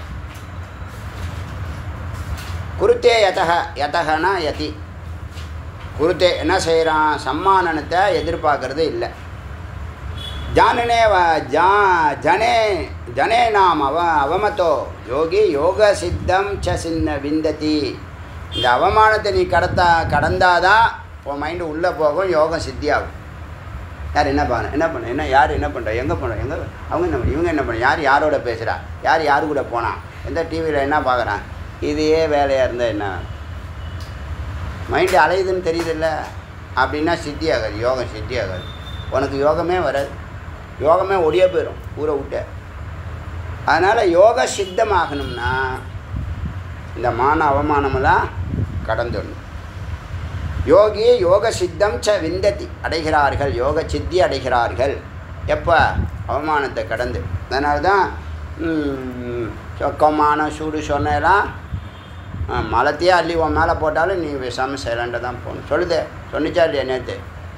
குருத்தே யதக யதகனா யதி குருத்தே என்ன செய்கிறான் சம்மானனத்தை எதிர்பார்க்கறது இல்லை ஜானனே வ ஜா ஜனே ஜனே நாம் அவ அவமத்தோ யோகி யோக சித்தம் ச சின்ன விந்ததி இந்த அவமானத்தை நீ கடத்தா கடந்தாதான் உன் மைண்டு உள்ளே போகும் யோகம் சித்தியாகும் யார் என்ன பண்ண என்ன பண்ண என்ன யார் என்ன பண்ணுறா எங்கே பண்ணுறா எங்கே அவங்க என்ன பண்ண இவங்க என்ன பண்ண யார் யாரோட பேசுகிறா யார் யார் கூட போனா எந்த டிவியில் என்ன பார்க்குறான் இதையே வேலையாக இருந்தால் என்ன மைண்டு அலையுதுன்னு தெரியுதுல்ல அப்படின்னா சித்தி ஆகாது யோகம் சித்தி ஆகாது உனக்கு யோகமே வராது யோகமே ஒடிய போயிடும் ஊரை விட்ட அதனால் யோக சித்தமாகணும்னா இந்த மான அவமானமெல்லாம் கடந்துடணும் யோகி யோக சித்தம் ச விந்ததி அடைகிறார்கள் யோக சித்தி அடைகிறார்கள் எப்போ அவமானத்தை கடந்து அதனால தான் ம், சொக்கமான சூடு சொன்னெல்லாம் மலத்தையே அள்ளி உன் மேலே போட்டாலும் நீ விஷாமல் சைலண்டாக தான் போகணும் சொல்லுதே சொன்னிச்சா இல்லையா நேற்று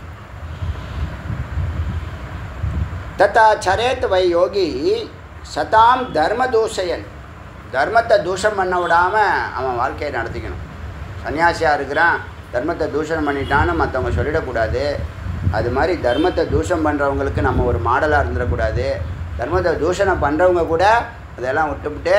தத்தா சரேத் வை யோகி சதாம் தர்ம தூஷயன் தர்மத்தை தூஷம் பண்ண விடாமல் அவன் வாழ்க்கையை நடத்திக்கணும் சன்னியாசியாக இருக்கிறான் தர்மத்தை தூஷணம் பண்ணிட்டான்னு மற்றவங்க சொல்லிடக்கூடாது அது மாதிரி தர்மத்தை தூஷம் பண்ணுறவங்களுக்கு நம்ம ஒரு மாடலாக இருந்துடக்கூடாது தர்மத்தை தூஷணம் பண்ணுறவங்க கூட அதெல்லாம் விட்டுவிட்டு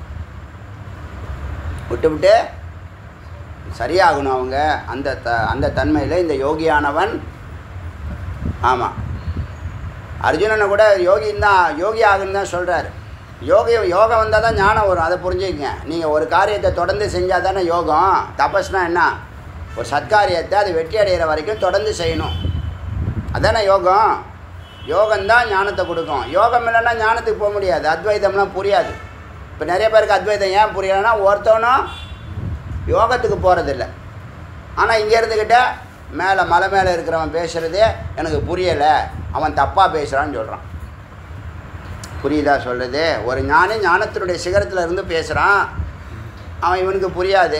விட்டுவிட்டு சரியாகணும் அவங்க அந்த த அந்த தன்மையில் இந்த யோகியானவன் ஆமாம் அர்ஜுனனை கூட யோகின்னு தான் யோகி ஆகுன்னு தான் சொல்கிறாரு யோகி யோகம் வந்தால் தான் ஞானம் வரும் அதை புரிஞ்சுக்கங்க நீங்கள் ஒரு காரியத்தை தொடர்ந்து செஞ்சால் தானே யோகம் தபஸ்னா என்ன ஒரு சத்காரியத்தை அது வெற்றி அடைகிற வரைக்கும் தொடர்ந்து செய்யணும் அதானே யோகம் யோகம்தான் ஞானத்தை கொடுக்கும் யோகம் இல்லைன்னா ஞானத்துக்கு போக முடியாது அத்வைதம்லாம் புரியாது இப்போ நிறைய பேருக்கு அத்வைதம் ஏன் புரியலைன்னா ஒருத்தவனும் யோகத்துக்கு போகிறதில்ல ஆனால் இங்கே இருந்துக்கிட்ட மேலே மலை மேலே இருக்கிறவன் பேசுகிறதே எனக்கு புரியலை அவன் தப்பாக பேசுகிறான்னு சொல்கிறான் புரியுதா சொல்கிறது ஒரு ஞானி ஞானத்தினுடைய சிகரத்தில் இருந்து பேசுகிறான் அவன் இவனுக்கு புரியாது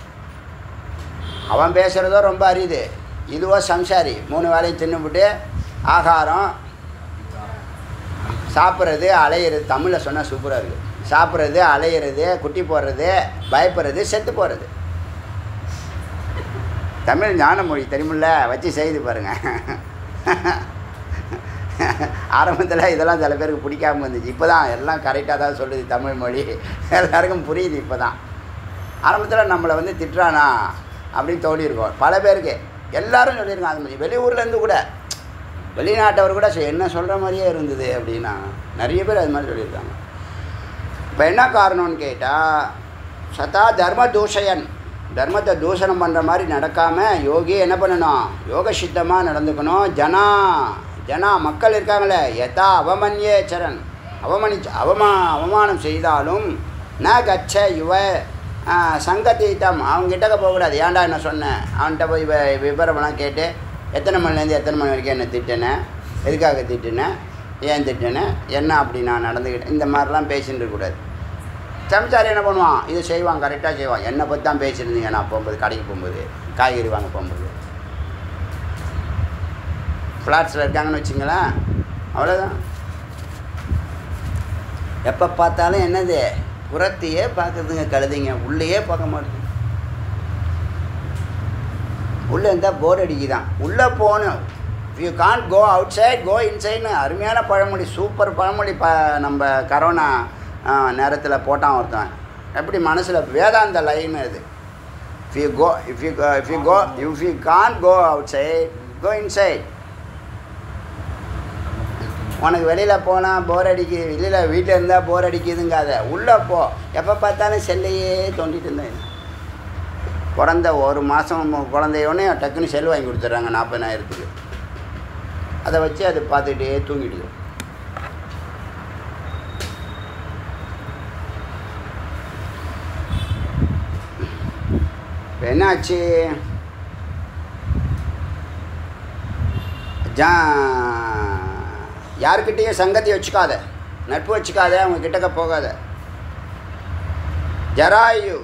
அவன் பேசுகிறதோ ரொம்ப அரியுது இதுவோ சம்சாரி மூணு வேலையும் தின்னுபிட்டு ஆகாரம் சாப்பிட்றது அலையிறது தமிழில் சொன்னால் சூப்பராக இருக்குது சாப்பிட்றது அலையிறது குட்டி போடுறது பயப்படுறது செத்து போகிறது தமிழ் ஞான மொழி தெரியுமில்ல வச்சு செய்து பாருங்கள் ஆரம்பத்தில் இதெல்லாம் சில பேருக்கு பிடிக்காம இருந்துச்சு இப்போ தான் எல்லாம் கரெக்டாக தான் சொல்லுது தமிழ் மொழி எல்லாருக்கும் புரியுது இப்போ தான் ஆரம்பத்தில் நம்மளை வந்து திட்டுறானா அப்படின்னு தோணியிருக்கோம் பல பேருக்கு எல்லாரும் சொல்லியிருக்காங்க அது மாதிரி வெளியூர்லேருந்து கூட வெளிநாட்டவர் கூட சரி, என்ன சொல்கிற மாதிரியே இருந்தது அப்படின்னா நிறைய பேர் அது மாதிரி சொல்லியிருக்காங்க இப்போ என்ன காரணம்னு கேட்டால் சதா தர்ம தூஷயன் தர்மத்தை தூஷணம் பண்ணுற மாதிரி நடக்காமல் யோகி என்ன பண்ணணும் யோக சித்தமாக நடந்துக்கணும் ஜனா ஜனா மக்கள் இருக்காங்களே எதா அவமன்யே சரண் அவமனி அவமா அவமானம் செய்தாலும் ந கச்ச யுவ ஆ, சங்கத்தீத்தம் அவங்ககிட்டக்க போகக்கூடாது ஏன்டா என்ன சொன்னேன் அவன்கிட்ட போய் வி- விவரமெல்லாம் கேட்டு எத்தனை மணிலேருந்து எத்தனை மணி வரைக்கும் என்ன திட்டினேன் எதுக்காக திட்டினேன் ஏன் திட்டினேன் என்ன அப்படி நான் நடந்துக்கிட்டேன் இந்த மாதிரிலாம் பேசிட்டு இருக்கக்கூடாது சம்சாரி என்ன பண்ணுவான் இது செய்வான் கரெக்டாக செய்வான் என்னை பற்றி தான் பேசியிருந்தீங்க நான் போகும்போது கடைக்கு போகும்போது காய்கறி வாங்க போகும்போது ஃப்ளாட்ஸில் இருக்காங்கன்னு வச்சுங்களேன் அவ்வளோதான் எப்போ பார்த்தாலும் என்னது புறத்தையே பார்க்குறதுங்க கழுதைங்க உள்ளேயே பார்க்க மாட்டேங்குது உள்ளே இருந்தால் போர் அடிக்குதான் உள்ளே போகணும் you can't go outside go இன்சைட்னு அருமையான பழமொழி சூப்பர் பழமொழி ப நம்ம கரோனா நேரத்தில் போட்டான் ஒருத்தன் எப்படி மனசில் வேதாந்த லைன் இது if you go if you if you go if you can't go outside go inside உனக்கு வெளியில் போனால் போர் அடிக்குது வெளியில் வீட்டில் இருந்தால் போர் அடிக்குதுங்காத உள்ளே போ எப்போ பார்த்தாலும் செல்லையே தோண்டிட்டு இருந்தேன் பிறந்த ஒரு மாதம் குழந்தையோடனே டக்குன்னு செல் வாங்கி கொடுத்துட்றாங்க நாற்பதாயிரத்துக்கு அதை வச்சு அது பார்த்துக்கிட்டே தூங்கிடுது இப்போ என்னாச்சு ஜா யாருக்கிட்டேயும் சங்கதி வச்சுக்காத நட்பு வச்சுக்காத அவங்க கிட்டக்க போகாத ஜராயு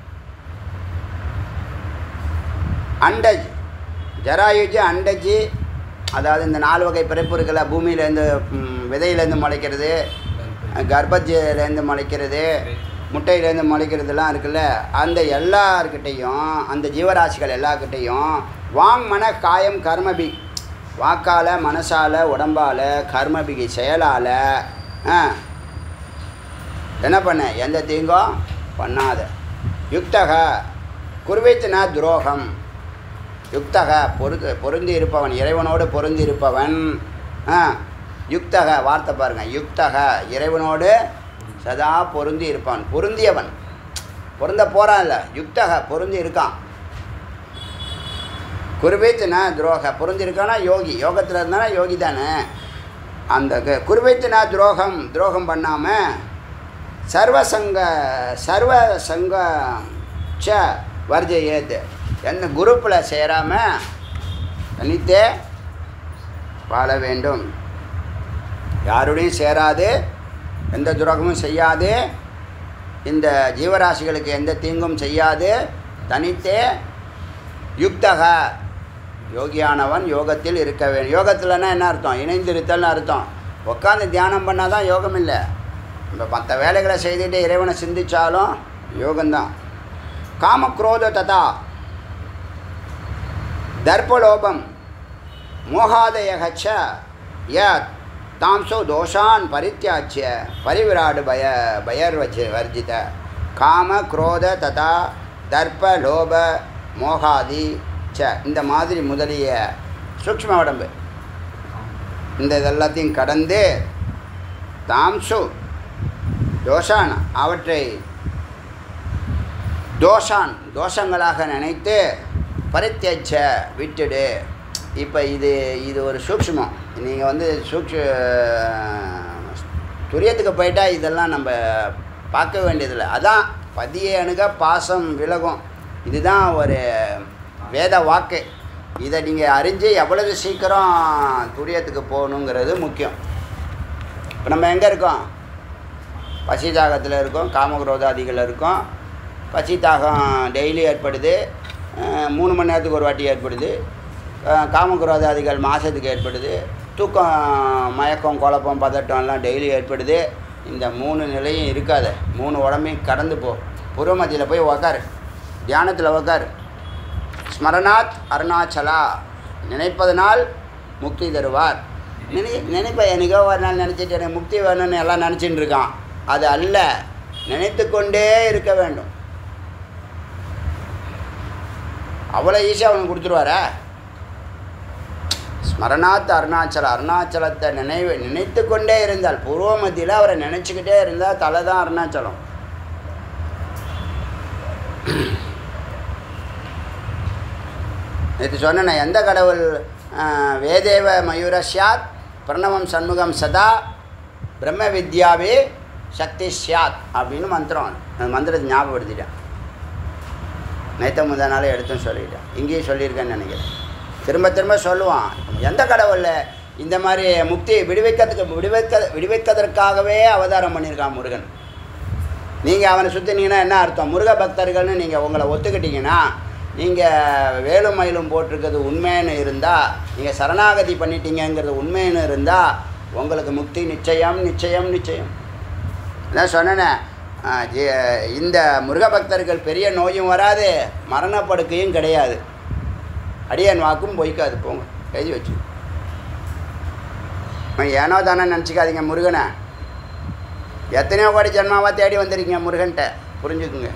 அண்டஜ் ஜராயுஜி அண்டஜி அதாவது இந்த நாலு வகை பிறப்பு இருக்குல்ல பூமியிலேருந்து ம், விதையிலேருந்து முளைக்கிறது கர்ப்பஜிலேருந்து முளைக்கிறது முட்டையிலேருந்து முளைக்கிறதுலாம் இருக்குல்ல அந்த எல்லார்கிட்டையும் அந்த ஜீவராசிகள் எல்லார்கிட்டையும் வாங் மன காயம் கர்மபி வாக்கால் மனசால் உடம்பால் கர்மபிகி செயலால் ஆ என்ன பண்ண எந்த தீங்கும் பண்ணாத யுக்தக குருவைத்தினா துரோகம் யுக்தக பொருது பொருந்தி இருப்பவன் இறைவனோடு பொருந்தி இருப்பவன் ஆ யுக்தக வார்த்தை பாருங்க யுக்தக இறைவனோடு சதா பொருந்தி இருப்பான் பொருந்தியவன் பொருந்த போகிறான் இல்லை யுக்தக பொருந்தி இருக்கான் குருவைத்தினா துரோக பொருந்தி இருக்கானா யோகி யோகத்தில் இருந்தானா யோகி தானே அந்த கு- குருவைத்தினா துரோகம் துரோகம் பண்ணாமல் சர்வசங்க சர்வ சங்க ச வர்ஜ ஏத்து எந்த குரூப்பில் சேராமல் தனித்தே வாழ வேண்டும் யாருடையும் சேராது எந்த துரோகமும் செய்யாது இந்த ஜீவராசிகளுக்கு எந்த தீங்கும் செய்யாது தனித்தே யுக்தக யோகியானவன் யோகத்தில் இருக்க வேண்டும் யோகத்தில்னா என்ன அர்த்தம் இணைந்திருத்தல்னு அர்த்தம் உட்காந்து தியானம் பண்ணால் தான் யோகம் இல்லை இப்போ மற்ற வேலைகளை செய்துட்டு இறைவனை சிந்திச்சாலும் யோகம்தான் காம குரோத ததா தர்ப்பலோபம் மோகாதயகச்ச ய தாம்சோ தோஷான் பரித்தியாச்சிய பரிவிராடு பய பயர்வச்ச வர்ஜித காம குரோத ததா தர்ப்ப லோப மோகாதி ச இந்த மாதிரி முதலிய சூக்ஷ்ம உடம்பு இந்த இதெல்லாத்தையும் கடந்து தாம்சு தோஷான் அவற்றை தோஷான் தோஷங்களாக நினைத்து பரித்தியச்ச விட்டுடு இப்போ இது இது ஒரு சூக்ஷ்மம் நீங்கள் வந்து சூக்ஷ துரியத்துக்கு போயிட்டா இதெல்லாம் நம்ம பார்க்க வேண்டியதில்லை அதான் பதியை அணுக பாசம் விலகும் இதுதான் ஒரு வேத வாக்கு இதை நீங்கள் அறிஞ்சு எவ்வளவு சீக்கிரம் துரியத்துக்கு போகணுங்கிறது முக்கியம் இப்போ நம்ம எங்கே இருக்கோம் பசி தாகத்தில் இருக்கோம் காமக்ரோதாதிகள் இருக்கோம் பசி தாகம் டெய்லி ஏற்படுது அஹ் மூணு மணி நேரத்துக்கு ஒரு வாட்டி ஏற்படுது அஹ் காமக்ரோதாதிகள் மாதத்துக்கு ஏற்படுது தூக்கம் மயக்கம் குழப்பம் பதட்டம் எல்லாம் டெய்லி ஏற்படுது இந்த மூணு நிலையும் இருக்காத மூணு உடம்பையும் கடந்து போ புறமதியில் போய் உக்காரு தியானத்தில் உக்காரு ஸ்மரணாத் அருணாச்சலா நினைப்பதனால் முக்தி தருவார் நினை நினைப்ப எனக்கோ ஒரு நாள் நினச்சிட்டு எனக்கு முக்தி வேணும்னு எல்லாம் நினச்சிட்டு இருக்கான் அது அல்ல நினைத்து கொண்டே இருக்க வேண்டும் அவ்வளோ ஈஸியாக அவனுக்கு கொடுத்துருவாரா ஸ்மரணாத் அருணாச்சல அருணாச்சலத்தை நினைவு நினைத்து கொண்டே இருந்தால் பூர்வ மத்தியில் அவரை நினச்சிக்கிட்டே இருந்தால் தலை தான் அருணாச்சலம் நேற்று சொன்னேன் எந்த கடவுள் ஆஹ், வேதேவ மயூர சியாத் பிரணவம் சண்முகம் சதா பிரம்ம வித்யாவே சக்தி சியாத் அப்படின்னு மந்திரம் அந்த மந்திரத்தை ஞாபகப்படுத்திட்டேன் நேற்று முந்தா நாளே எடுத்துன்னு சொல்லிட்டேன் இங்கேயும் சொல்லியிருக்கேன்னு நினைக்கிறேன் திரும்ப திரும்ப சொல்லுவான் எந்த கடவுளில் இந்த மாதிரி முக்தி விடுவிக்கிறதுக்கு விடுவிக்க விடுவிக்கிறதற்காகவே அவதாரம் பண்ணியிருக்கான் முருகன் நீங்கள் அவனை சுற்றினீங்கன்னா என்ன அர்த்தம் முருக பக்தர்கள்னு நீங்கள் உங்களை ஒத்துக்கிட்டீங்கன்னா நீங்கள் வேலும் மயிலும் போட்டிருக்கிறது உண்மைன்னு இருந்தால் நீங்கள் சரணாகதி பண்ணிட்டீங்கங்கிறது உண்மைன்னு இருந்தால் உங்களுக்கு முக்தி நிச்சயம் நிச்சயம் நிச்சயம் நான் சொன்னேனே ஆ, ஜி- இந்த முருக பக்தர்கள் பெரிய நோயும் வராது மரணப்படுக்கையும் கிடையாது அடியன் வாக்கும் பொய்க்காது போங்க எழுதி வச்சு ஏனோ தானே நினச்சிக்காதீங்க முருகனை எத்தனையோ கோடி ஜென்மாவாக தேடி வந்திருக்கீங்க முருகன்ட்ட புரிஞ்சுக்குங்க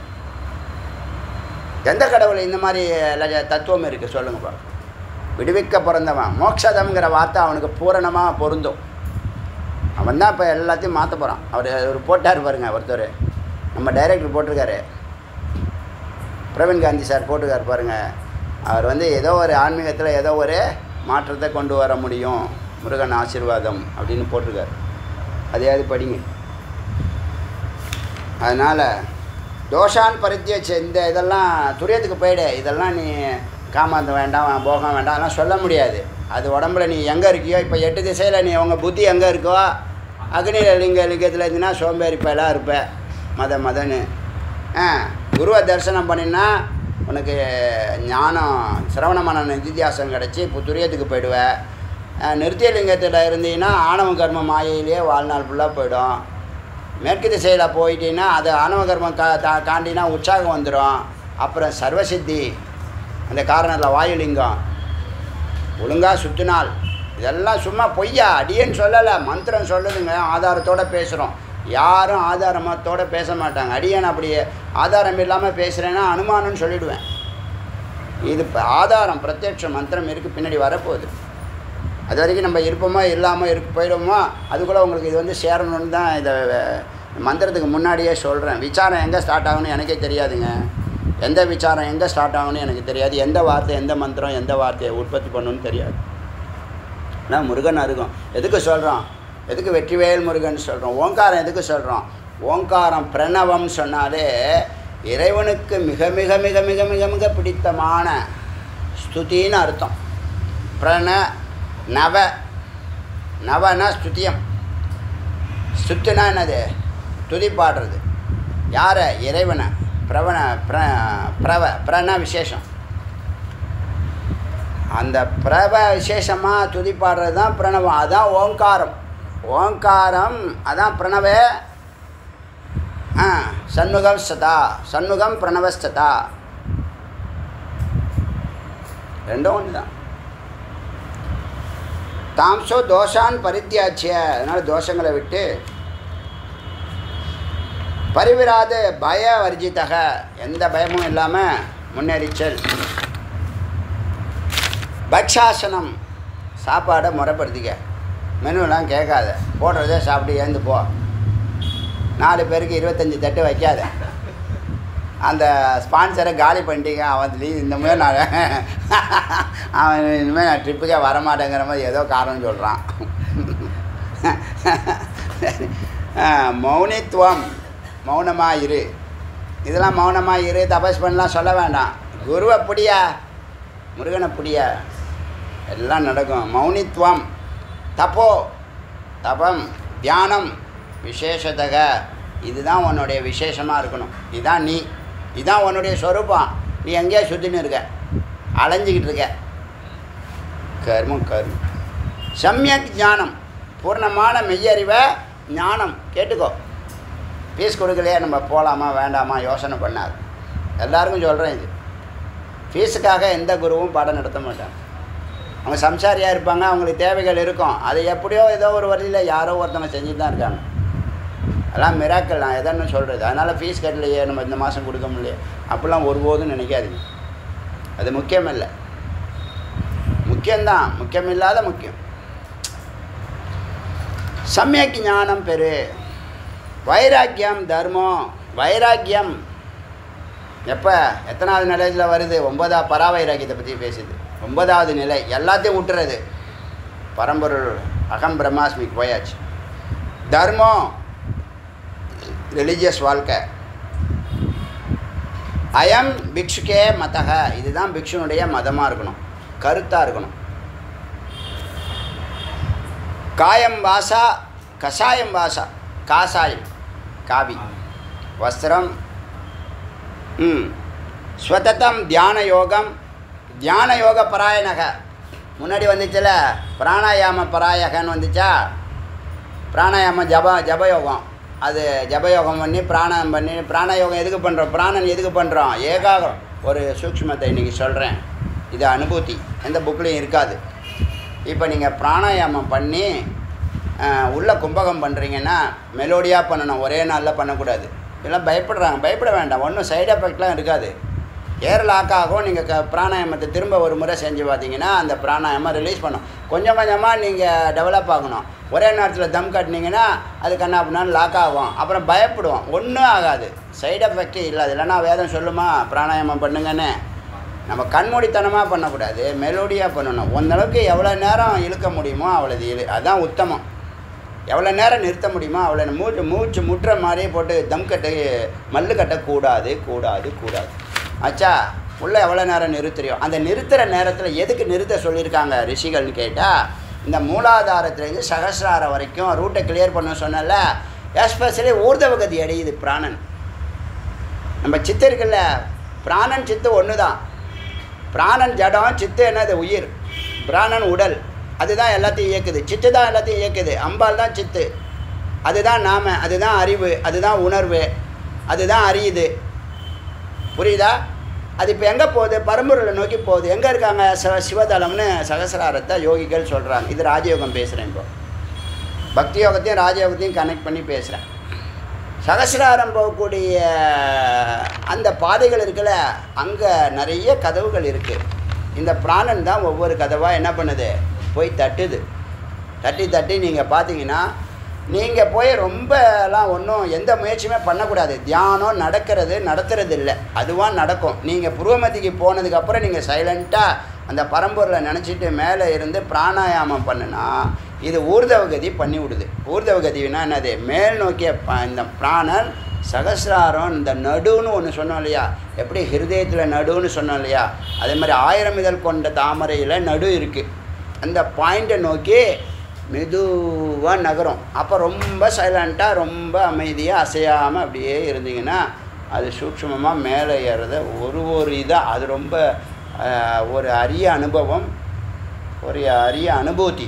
எந்த கடவுள் இந்த மாதிரி லஜ- தத்துவம் இருக்குது சொல்லுங்கப்பா விடுவிக்க பிறந்தவன் மோட்சதம்ங்கிற வார்த்தை அவனுக்கு பூரணமாக பொருந்தும் அவன் தான் இப்போ எல்லாத்தையும் மாற்ற போகிறான் அவர் அவர் போட்டார் பாருங்க ஒருத்தர் நம்ம டைரக்டர் போட்டிருக்காரு பிரவீன் காந்தி சார் போட்டிருக்காரு பாருங்க அவர் வந்து ஏதோ ஒரு ஆன்மீகத்தில் ஏதோ ஒரு மாற்றத்தை கொண்டு வர முடியும் முருகன் ஆசீர்வாதம் அப்படின்னு போட்டிருக்காரு அதையாவது படிங்க அதனால் தோஷான் பரித்தியச்ச இந்த இதெல்லாம் துரியத்துக்கு போயிடு இதெல்லாம் நீ காமாந்தம் வேண்டாம் போகம் வேண்டாம் அதெல்லாம் சொல்ல முடியாது அது உடம்புல நீ எங்கே இருக்கியோ இப்போ எட்டு திசையில் நீ உங்கள் புத்தி எங்கே இருக்கோ அக்னி லிங்க லிங்கத்தில் இருந்தீங்கன்னா சோம்பேறி பயலாக இருப்ப மத மதன்னு ஆ குருவை தரிசனம் பண்ணினா உனக்கு ஞானம் சிரவணமான நிதித்தியாசம் கிடச்சி இப்போ துரியத்துக்கு போயிடுவ ஆ, நிருத்திய லிங்கத்தில் இருந்தீங்கன்னா ஆணவ கர்ம மாயையிலேயே வாழ்நாள் ஃபுல்லாக போயிடும் மேற்கு திசையில் போயிட்டீங்கன்னா அது ஆணவ கர்மம் கா தா காண்டினா உற்சாகம் வந்துடும் அப்புறம் சர்வசித்தி அந்த காரணத்தில் வாயுலிங்கம் ஒழுங்காக சுற்றினால் இதெல்லாம் சும்மா பொய்யா அடியேன்னு சொல்லலை மந்திரம் சொல்லுதுங்க ஆதாரத்தோடு பேசுகிறோம் யாரும் ஆதாரமத்தோடு பேச மாட்டாங்க அடியேன் அப்படி ஆதாரம் இல்லாமல் பேசுகிறேன்னா அனுமானம்னு சொல்லிடுவேன் இது இப்ப ஆதாரம் பிரத்யட்ச மந்திரம் இருக்குது பின்னாடி வரப்போகுது அது வரைக்கும் நம்ம இருப்போமா இல்லாமல் இருக்கு போயிடுவோமா அதுக்குள்ளே உங்களுக்கு இது வந்து சேரணும்னு தான் இதை அஹ், மந்திரத்துக்கு முன்னாடியே சொல்கிறேன் விசாரம் எங்கே ஸ்டார்ட் ஆகும்னு எனக்கே தெரியாதுங்க எந்த விசாரம் எங்கே ஸ்டார்ட் ஆகும்னு எனக்கு தெரியாது எந்த வார்த்தை எந்த மந்திரம் எந்த வார்த்தையை உற்பத்தி பண்ணணும்னு தெரியாது ஆனால் முருகன் அருகும் எதுக்கு சொல்கிறோம் எதுக்கு வெற்றிவேல் முருகன் சொல்கிறோம் ஓங்காரம் எதுக்கு சொல்கிறோம் ஓங்காரம் பிரணவம் சொன்னாலே இறைவனுக்கு மிக மிக மிக மிக மிக மிக பிடித்தமான ஸ்துதின்னு அர்த்தம் பிரண நவ நவனா ஸ்துதியம் ஸ்துத்துனா என்னது துதி பாடுறது யாரை இறைவனை பிரவண பிர பிரவ பிரன விசேஷம் அந்த பிரப விசேஷமாக துதி பாடுறது தான் பிரணவம் அதான் ஓங்காரம் ஓங்காரம் அதான் பிரணவ ஆ சண்முகம் சதா சண்முகம் பிரணவஸ்ததா ரெண்டும் ஒன்று தான் தாம்சோ தோஷான் பரித்தியாச்சிய அதனால் தோஷங்களை விட்டு பரிவிராது பய வர்ஜிதக எந்த பயமும் இல்லாமல் முன்னேறிச்சல் பக்ஷாசனம் சாப்பாடை முறைப்படுத்திக்க மெனுலாம் கேட்காத போடுறதே சாப்பிட்டு ஏந்து போ நாலு பேருக்கு இருபத்தஞ்சி தட்டு வைக்காத அந்த ஸ்பான்சரை காலி பண்ணிட்டீங்க அவன் லீவ் இந்த மாதிரி நான் அவன் இனிமேல் நான் ட்ரிப்புக்கே வரமாட்டேங்கிற மாதிரி ஏதோ காரணம் சொல்கிறான் மௌனித்துவம் மௌனமாக இரு இதெல்லாம் மௌனமாக இரு தபஸ் பண்ணலாம் சொல்ல வேண்டாம் குருவை பிடியா முருகனை பிடியா எல்லாம் நடக்கும் மௌனித்வம் தப்போ தபம் தியானம் விசேஷத்தக இதுதான் உன்னுடைய விசேஷமாக இருக்கணும் இதுதான் நீ இதுதான் உன்னுடைய ஸ்வரூபம் நீ எங்கேயோ சுற்றின்னு இருக்க அலைஞ்சிக்கிட்டு இருக்க கர்மம் கர்மம் சமயக் ஞானம் பூர்ணமான மெய்யறிவை ஞானம் கேட்டுக்கோ ஃபீஸ் கொடுக்கலையே நம்ம போகலாமா வேண்டாமா யோசனை பண்ணாது எல்லாருக்கும் சொல்கிறேன் இது ஃபீஸுக்காக எந்த குருவும் பாடம் நடத்த மாட்டாங்க அவங்க சம்சாரியாக இருப்பாங்க அவங்களுக்கு தேவைகள் இருக்கும் அது எப்படியோ ஏதோ ஒரு வழியில் யாரோ ஒருத்தவங்க செஞ்சுட்டு தான் இருக்காங்க அதெல்லாம் மிராக்கள் நான் எதன்னு சொல்கிறது அதனால் ஃபீஸ் கட்டலையே நம்ம இந்த மாதம் கொடுக்க முடியலையே அப்படிலாம் ஒருபோதும் நினைக்காதீங்க அது முக்கியம் இல்லை முக்கியம்தான் முக்கியமில்லாத முக்கியம் சமயக் ஞானம் பெரு வைராக்கியம் தர்மம் வைராக்கியம் எப்போ எத்தனாவது நிலையில் வருது ஒன்பதா பராவைராக்கியத்தை பற்றி பேசுது ஒன்பதாவது நிலை எல்லாத்தையும் விட்டுறது பரம்பொருள் அகம் பிரம்மாஸ்மிக்கு போயாச்சு தர்மம் ரிலீஜியஸ் வாழ்க்கை அயம் பிக்ஷுக்கே மதக இதுதான் பிக்ஷுனுடைய மதமாக இருக்கணும் கருத்தாக இருக்கணும் காயம் வாசா கஷாயம் வாசா காசாயம் காவி வஸ்திரம் ம் ஸ்வதத்தம் தியான யோகம் தியான யோக பராயணக முன்னாடி வந்துச்சுல பிராணாயாம பராயகன்னு வந்துச்சா பிராணாயாமம் ஜப ஜபயோகம் அது ஜபயோகம் பண்ணி பிராணம் பண்ணி பிராணயோகம் எதுக்கு பண்ணுறோம் பிராணன் எதுக்கு பண்ணுறோம் ஏகாகிரம் ஒரு சூக்ஷ்மத்தை இன்றைக்கி சொல்கிறேன் இது அனுபூதி எந்த புக்லேயும் இருக்காது இப்போ நீங்கள் பிராணாயாமம் பண்ணி அஹ், உள்ள கும்பகம் பண்ணுறீங்கன்னா மெலோடியாக பண்ணணும் ஒரே நாளில் பண்ணக்கூடாது இதெல்லாம் பயப்படுறாங்க பயப்பட வேண்டாம் ஒன்றும் சைடு எஃபெக்ட்லாம் இருக்காது ஏர் லாக் ஆகும் நீங்கள் க பிராணாயாமத்தை திரும்ப ஒரு முறை செஞ்சு பார்த்தீங்கன்னா அந்த பிராணாயாமம் ரிலீஸ் பண்ணும் கொஞ்சம் கொஞ்சமாக நீங்கள் டெவலப் ஆகணும் ஒரே நேரத்தில் தம் கட்டினீங்கன்னா அது கண்ணா அப்படின்னா லாக் ஆகும் அப்புறம் பயப்படுவோம் ஒன்றும் ஆகாது சைடு எஃபெக்டே இல்லை அது இல்லைன்னா வேதம் சொல்லுமா பிராணாயாமம் பண்ணுங்கன்னு நம்ம கண்மூடித்தனமாக பண்ணக்கூடாது மெலோடியாக பண்ணணும் ஒந்தளவுக்கு எவ்வளோ நேரம் இழுக்க முடியுமோ அவ்வளோது இழு அதுதான் உத்தமம் எவ்வளோ நேரம் நிறுத்த முடியுமோ அவ்வளோ மூச்சு மூச்சு முட்டுற மாதிரியே போட்டு தம் கட்டு மல்லு கட்டக்கூடாது கூடாது கூடாது ஆச்சா உள்ள எவ்வளோ நேரம் நிறுத்துறியோ அந்த நிறுத்துகிற நேரத்தில் எதுக்கு நிறுத்த சொல்லியிருக்காங்க ரிஷிகள்னு கேட்டால் இந்த மூலாதாரத்துலேருந்து சகசிராரம் வரைக்கும் ரூட்டை கிளியர் பண்ண சொன்னல எஸ்பெஷலி ஊர்தவகதி அடையுது பிராணன் நம்ம சித்து இருக்குல்ல பிராணன் சித்து ஒன்று தான் பிராணன் ஜடம் சித்து என்னது உயிர் பிராணன் உடல் அதுதான் எல்லாத்தையும் இயக்குது சித்து தான் எல்லாத்தையும் இயக்குது அம்பாள் தான் சித்து அதுதான் நாம அதுதான் அறிவு அதுதான் உணர்வு அதுதான் அறியுது புரியுதா அது இப்போ எங்கே போகுது பரம்பொருளை நோக்கி போகுது எங்கே இருக்காங்க சிவ சிவதலம்னு சகசிராரத்தை யோகிகள் சொல்கிறாங்க இது ராஜயோகம் பேசுகிறேன் இப்போ பக்தி யோகத்தையும் ராஜயோகத்தையும் கனெக்ட் பண்ணி பேசுகிறேன் சகசிராரம் போகக்கூடிய அந்த பாதைகள் இருக்குல்ல அங்கே நிறைய கதவுகள் இருக்குது இந்த பிராணன் தான் ஒவ்வொரு கதவாக என்ன பண்ணுது போய் தட்டுது தட்டி தட்டி நீங்கள் பார்த்தீங்கன்னா நீங்கள் போய் ரொம்பலாம் ஒன்றும் எந்த முயற்சியுமே பண்ணக்கூடாது தியானம் நடக்கிறது நடத்துறது இல்லை அதுவாக நடக்கும் நீங்கள் புருவமதிக்கு போனதுக்கப்புறம் நீங்கள் சைலண்ட்டாக அந்த பரம்பொருளை நினச்சிட்டு மேலே இருந்து பிராணாயாமம் பண்ணுனா இது ஊர்தவகதி பண்ணி விடுது ஊர்தவகதினா என்னது மேல் நோக்கிய ப- இந்த பிராணன் சகசிராரம் இந்த நடுன்னு ஒன்று சொன்னோம் இல்லையா எப்படி ஹிருதயத்தில் நடுன்னு சொன்னோம் இல்லையா அதே மாதிரி ஆயிரம் இதழ் கொண்ட தாமரையில் நடு இருக்குது அந்த பாயிண்ட்டை நோக்கி மெதுவாக நகரும் அப்போ ரொம்ப சைலண்ட்டாக ரொம்ப அமைதியாக அசையாமல் அப்படியே இருந்தீங்கன்னா அது சூக்ஷ்மமாக மேலே ஏறத ஒரு ஒரு இதாக அது ரொம்ப ஆஹ், ஒரு அரிய அனுபவம் ஒரு அரிய அனுபூதி